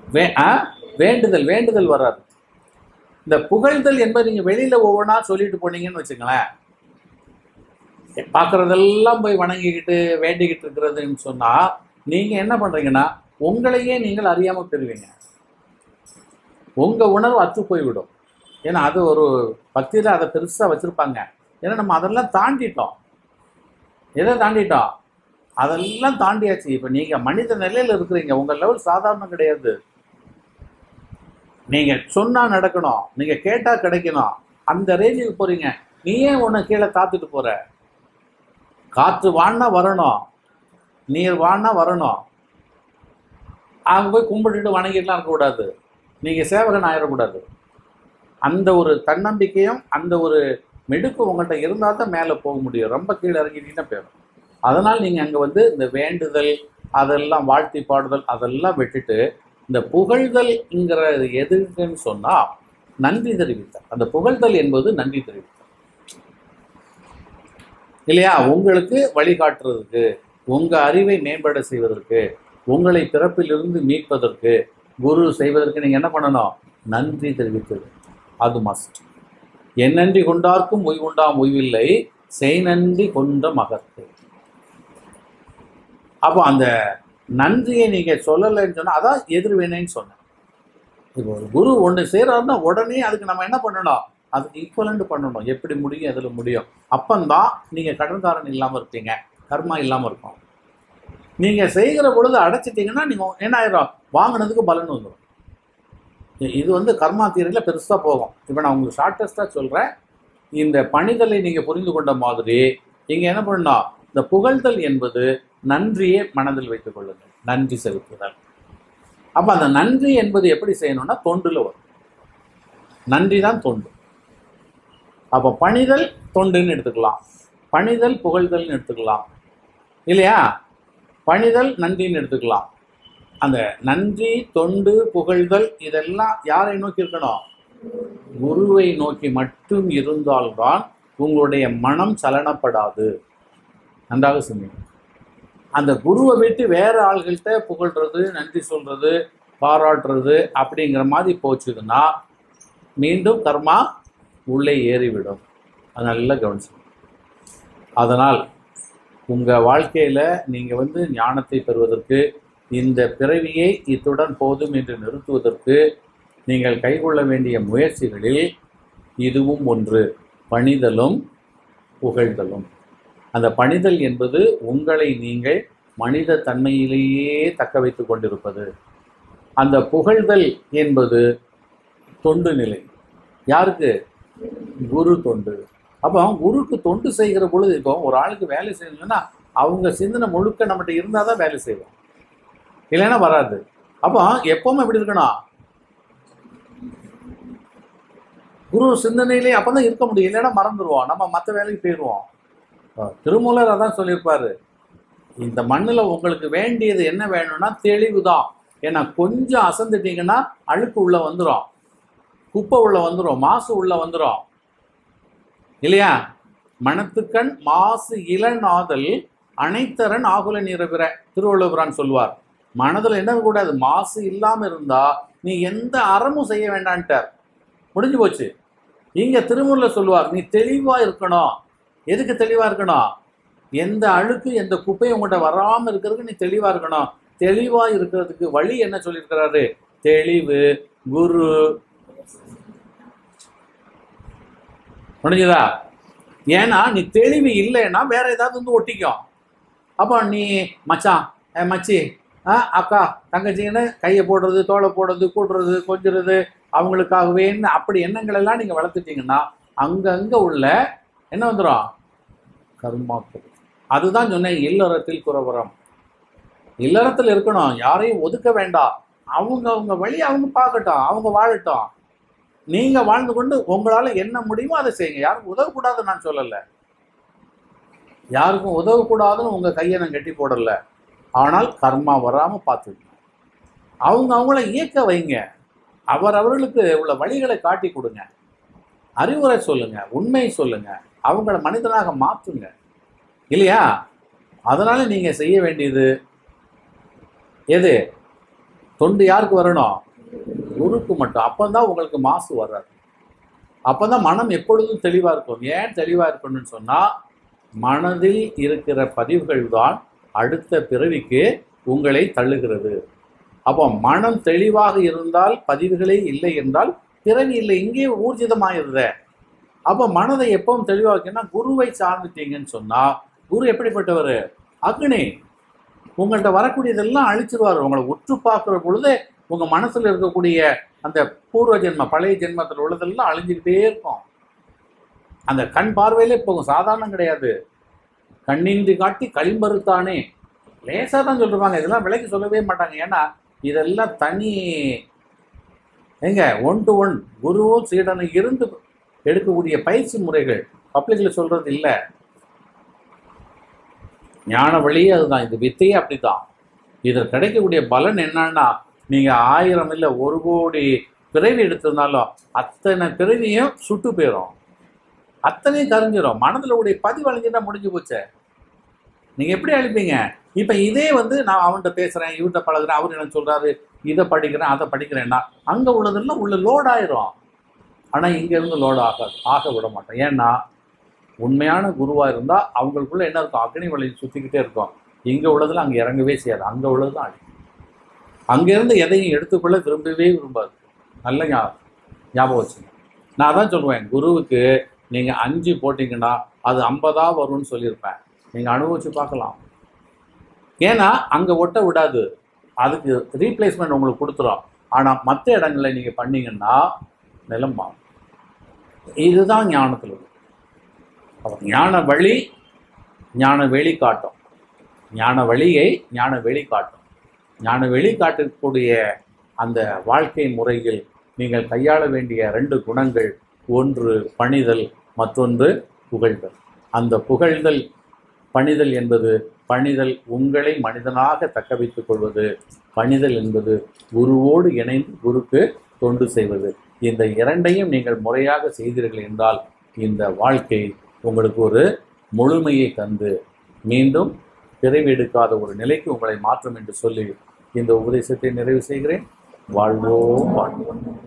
வே ஆ வேண்டுதல் வேண்டுதல் வராது இந்த புகழ்தல் என்பது நீங்க வெளியில ஒவ்வொன்றா சொல்லிட்டு போனீங்கன்னு வச்சுங்களேன் பார்க்கறதெல்லாம் போய் வணங்கிக்கிட்டு வேண்டிக்கிட்டு இருக்கிறதுன்னு சொன்னா நீங்க என்ன பண்றீங்கன்னா உங்களையே நீங்கள் அறியாம பெறுவீங்க உங்க உணர்வு அத்து போய்விடும் ஏன்னா அது ஒரு பக்தியில அதை பெருசா வச்சிருப்பாங்க ஏன்னா நம்ம அதெல்லாம் தாண்டிட்டோம் எதை தாண்டிட்டோம் அதெல்லாம் தாண்டியாச்சு இப்போ நீங்க மனித நிலையில இருக்கிறீங்க உங்க லெவல் சாதாரணம் கிடையாது நீங்க சொன்னா நடக்கணும் நீங்க கேட்டா கிடைக்கணும் அந்த ரேஞ்சுக்கு போறீங்க நீ ஏன் உன்னை கீழே காத்துட்டு போற காற்று வான்னா வரணும் நீர் வான்னா வரணும் அங்க போய் கும்பிட்டுட்டு வணங்கிட்டுலாம் இருக்கக்கூடாது நீங்க சேவகன் ஆயிடக்கூடாது அந்த ஒரு தன்னம்பிக்கையும் அந்த ஒரு மெடுக்கு உங்கள்கிட்ட இருந்தால் தான் மேலே போக முடியும் ரொம்ப கீழே இறங்கிட்டீங்கன்னா போயிடும் அதனால் நீங்கள் அங்கே வந்து இந்த வேண்டுதல் அதெல்லாம் வாழ்த்தி பாடுதல் அதெல்லாம் விட்டுட்டு இந்த புகழ்தல்ங்கிற எதுக்குன்னு சொன்னால் நன்றி தெரிவித்தல் அந்த புகழ்தல் என்பது நன்றி தெரிவித்தல் இல்லையா உங்களுக்கு வழிகாட்டுறதுக்கு உங்கள் அறிவை மேம்பட செய்வதற்கு உங்களை பிறப்பிலிருந்து மீட்பதற்கு குரு செய்வதற்கு நீங்கள் என்ன பண்ணணும் நன்றி தெரிவித்தது அது மஸ்ட் என் நன்றி கொண்டார்க்கும் உய்வுண்டாம் உய்வில்லை செய் நன்றி கொண்ட மகற்கு அப்போ அந்த நன்றியை நீங்க சொல்லலைன்னு சொன்னா அதான் எதிர்வினைன்னு சொன்னேன் இப்போ ஒரு குரு ஒன்று செய்கிறாருன்னா உடனே அதுக்கு நம்ம என்ன பண்ணணும் அதுக்கு ஈக்குவலண்ட் பண்ணணும் எப்படி முடியும் எதில் முடியும் அப்பந்தான் நீங்க கடன்காரன் இல்லாமல் இருப்பீங்க கர்மா இல்லாமல் இருக்கும் நீங்க செய்கிற பொழுது அடைச்சிட்டீங்கன்னா நீங்க என்ன ஆயிரும் வாங்கினதுக்கு பலன் வந்துடும் இ- இது வந்து கர்மா தியரியில் பெருசாக போகும் இப்போ நான் உங்களுக்கு ஷார்ட்டஸ்ட்டாக சொல்கிறேன் இந்த பணிதலை நீங்கள் புரிந்து கொண்ட மாதிரி இங்கே என்ன பண்ணணும் இந்த புகழ்தல் என்பது நன்றியை மனதில் வைத்துக் கொள்ளுங்கள் நன்றி செலுத்துதல் அப்போ அந்த நன்றி என்பது எப்படி செய்யணும்னா தொண்டுல வரும் நன்றி தான் தொண்டு அப்போ பணிதல் தொண்டுன்னு எடுத்துக்கலாம் பணிதல் புகழ்தல்னு எடுத்துக்கலாம் இல்லையா பணிதல் நன்றின்னு எடுத்துக்கலாம் அந்த நன்றி தொண்டு புகழ்தல் இதெல்லாம் யாரை நோக்கி இருக்கணும் குருவை நோக்கி மட்டும் இருந்தால்தான் உங்களுடைய மனம் சலனப்படாது நன்றாக சொன்னீங்க அந்த குருவை விட்டு வேற ஆள்கள்கிட்ட புகழ்றது நன்றி சொல்றது பாராட்டுறது அப்படிங்கிற மாதிரி போச்சுதுன்னா மீண்டும் கர்மா உள்ளே ஏறிவிடும் அது நல்லா கவனிச்சு அதனால் உங்கள் வாழ்க்கையில் நீங்கள் வந்து ஞானத்தை பெறுவதற்கு இந்த பிறவியை இத்துடன் போதும் என்று நிறுத்துவதற்கு நீங்கள் கைக்கொள்ள வேண்டிய முயற்சிகளில் இதுவும் ஒன்று பணிதலும் புகழ்தலும் அந்த பணிதல் என்பது உங்களை நீங்கள் மனித தன்மையிலேயே தக்க வைத்துக் கொண்டிருப்பது அந்த புகழ்தல் என்பது தொண்டு நிலை யாருக்கு குரு தொண்டு அப்போ குருக்கு தொண்டு செய்கிற பொழுது இப்போ ஒரு ஆளுக்கு வேலை செய்யணும்னா அவங்க சிந்தனை முழுக்க நம்மகிட்ட இருந்தால் தான் வேலை செய்வோம் இல்லைன்னா வராது அப்போ எப்பவுமே எப்படி இருக்கணும் குரு சிந்தனையிலே அப்பதான் இருக்க முடியும் இல்லைன்னா மறந்துடுவோம் நம்ம மற்ற வேலைக்கு போயிடுவோம் அஹ் திருமூலர் அதான் சொல்லியிருப்பாரு இந்த மண்ணில் உங்களுக்கு வேண்டியது என்ன வேணும்னா தெளிவு தான் ஏன்னா கொஞ்சம் அசந்துட்டீங்கன்னா அழுக்கு உள்ள வந்துடும் குப்பை உள்ள வந்துடும் மாசு உள்ள வந்துடும் இல்லையா மனத்துக்கண் மாசு இளநாதல் அனைத்தரன் ஆகுல நிரபிற திருவள்ளுவரான் சொல்வார் மனதில் என்ன கூடாது மாசு இல்லாம இருந்தா நீ எந்த அறமும் செய்ய வேண்டான்ட்டார் முடிஞ்சு போச்சு இங்க திருமூர்ல சொல்லுவார் நீ தெளிவா இருக்கணும் எதுக்கு தெளிவா இருக்கணும் எந்த அழுக்கு எந்த குப்பையும் உங்கள்கிட்ட வராம இருக்கிறதுக்கு நீ தெளிவா இருக்கணும் தெளிவா இருக்கிறதுக்கு வழி என்ன சொல்லியிருக்கிறாரு தெளிவு குரு முடிஞ்சதா ஏன்னா நீ தெளிவு இல்லைன்னா வேற ஏதாவது வந்து ஒட்டிக்கும் அப்போ நீ மச்சான் ஏ மச்சி ஆ அக்கா தங்கச்சின்னு கையை போடுறது தோலை போடுறது கூட்டுறது கொஞ்சுறது அவங்களுக்காகவேன்னு அப்படி எண்ணங்கள் எல்லாம் நீங்கள் வளர்த்துட்டீங்கன்னா அங்கங்கே உள்ள என்ன வந்துடும் கர்மாக்கள் அதுதான் சொன்னேன் இல்லறத்தில் குறவரம் இல்லறத்தில் இருக்கணும் யாரையும் ஒதுக்க வேண்டாம் அவங்க அவங்க வழி அவங்க பார்க்கட்டும் அவங்க வாழட்டும் நீங்க வாழ்ந்து கொண்டு உங்களால என்ன முடியுமோ அதை செய்யுங்க யாருக்கும் உதவக்கூடாதுன்னு நான் சொல்லல யாருக்கும் உதவக்கூடாதுன்னு உங்க கையை நான் கட்டி போடல ஆனால் கர்மா வராம பார்த்துக்கங்க அவங்க அவங்கள இயக்க வைங்க அவர் அவர்களுக்கு உள்ள வழிகளை காட்டி கொடுங்க அறிவுரை சொல்லுங்க உண்மை சொல்லுங்க அவங்கள மனிதனாக மாற்றுங்க இல்லையா அதனால நீங்க செய்ய வேண்டியது எது தொண்டு யாருக்கு வரணும் குருக்கு மட்டும் அப்பதான் உங்களுக்கு மாசு வராது அப்பதான் மனம் எப்பொழுதும் தெளிவா இருக்கும் ஏன் தெளிவா இருக்கணும்னு சொன்னா மனதில் இருக்கிற பதிவுகள் தான் அடுத்த பிறவிக்கு உங்களை தள்ளுகிறது அப்போ மனம் தெளிவாக இருந்தால் பதிவுகளே இல்லை என்றால் பிறவி இல்லை இங்கே ஊர்ஜிதமாயிருத அப்போ மனதை எப்பவும் தெளிவாக்கினா குருவை சார்ந்துட்டீங்கன்னு சொன்னா குரு எப்படிப்பட்டவர் அக்னி உங்கள்கிட்ட வரக்கூடியதெல்லாம் அழிச்சிருவார் உங்களை உற்று பார்க்குற பொழுது உங்க மனசுல இருக்கக்கூடிய அந்த பூர்வ ஜென்ம பழைய ஜென்மத்தில் உள்ளதெல்லாம் அழிஞ்சுக்கிட்டே இருக்கும் அந்த கண் பார்வையிலே போகும் சாதாரணம் கிடையாது கண்ணின்றி காட்டி களிம்பருத்தானே லேசாக தான் சொல்லிருப்பாங்க இதெல்லாம் விலைக்கு சொல்லவே மாட்டாங்க ஏன்னா இதெல்லாம் தனி ஏங்க ஒன் டு ஒன் குருவும் சீடனும் இருந்து எடுக்கக்கூடிய பயிற்சி முறைகள் பப்ளிக்கில் சொல்றது இல்லை ஞான வழியே அதுதான் இது வித்தையே அப்படிதான் இதில் கிடைக்கக்கூடிய பலன் என்னன்னா நீங்க ஆயிரம் இல்லை ஒரு கோடி பிறவி எடுத்திருந்தாலும் அத்தனை பிறவியும் சுட்டு போயிடும் அத்தனையும் கரைஞ்சிரும் மனதில் உடைய பதிவு அழிஞ்சுட்டா முடிஞ்சு போச்சே நீங்க எப்படி அழிப்பீங்க இப்ப இதே வந்து நான் அவன்கிட்ட பேசுறேன் இவர்கிட்ட பழகுறேன் அவர் என்ன சொல்றாரு இதை படிக்கிறேன் அதை படிக்கிறேன்னா அங்க உள்ளதெல்லாம் உள்ள லோட் ஆயிரும் ஆனா இங்க இருந்து லோட் ஆகாது ஆக விட மாட்டேன் ஏன்னா உண்மையான குருவா இருந்தா அவங்களுக்குள்ள என்ன இருக்கும் அக்னி வழி சுத்திக்கிட்டே இருக்கும் இங்க உள்ளதுல அங்க இறங்கவே செய்யாது அங்க உள்ளதுதான் அழிக்கும் அங்க இருந்து எதையும் எடுத்துக்கொள்ள விரும்பவே விரும்பாது நல்ல ஞாபகம் ஞாபகம் வச்சுங்க நான் அதான் சொல்லுவேன் குருவுக்கு நீங்க அஞ்சு போட்டீங்கன்னா அது ஐம்பதா வரும்னு சொல்லியிருப்பேன் நீங்க அனுபவிச்சு பார்க்கலாம் ஏன்னா அங்க ஒட்ட விடாது அதுக்கு ரீப்ளேஸ்மெண்ட் உங்களுக்கு கொடுத்துரும் ஆனா மற்ற இடங்கள்ல நீங்க பண்ணீங்கன்னா நிலம் மாறும் இதுதான் ஞானத்தில் இருக்கு அப்ப ஞான வழி ஞான வெளி காட்டும் ஞான வழியை ஞான வெளி காட்டும் ஞான வெளி காட்டக்கூடிய அந்த வாழ்க்கை முறையில் நீங்கள் கையாள வேண்டிய ரெண்டு குணங்கள் ஒன்று பணிதல் மற்றொன்று புகழ்தல் அந்த புகழ்தல் பணிதல் என்பது பணிதல் உங்களை மனிதனாக தக்க வைத்துக் கொள்வது பணிதல் என்பது குருவோடு இணைந்து குருக்கு தொண்டு செய்வது இந்த இரண்டையும் நீங்கள் முறையாக செய்தீர்கள் என்றால் இந்த வாழ்க்கை உங்களுக்கு ஒரு முழுமையை தந்து மீண்டும் பிறவி எடுக்காத ஒரு நிலைக்கு உங்களை மாற்றும் என்று சொல்லி இந்த உபதேசத்தை நிறைவு செய்கிறேன் வாழ்வோம் வாழ்வோம்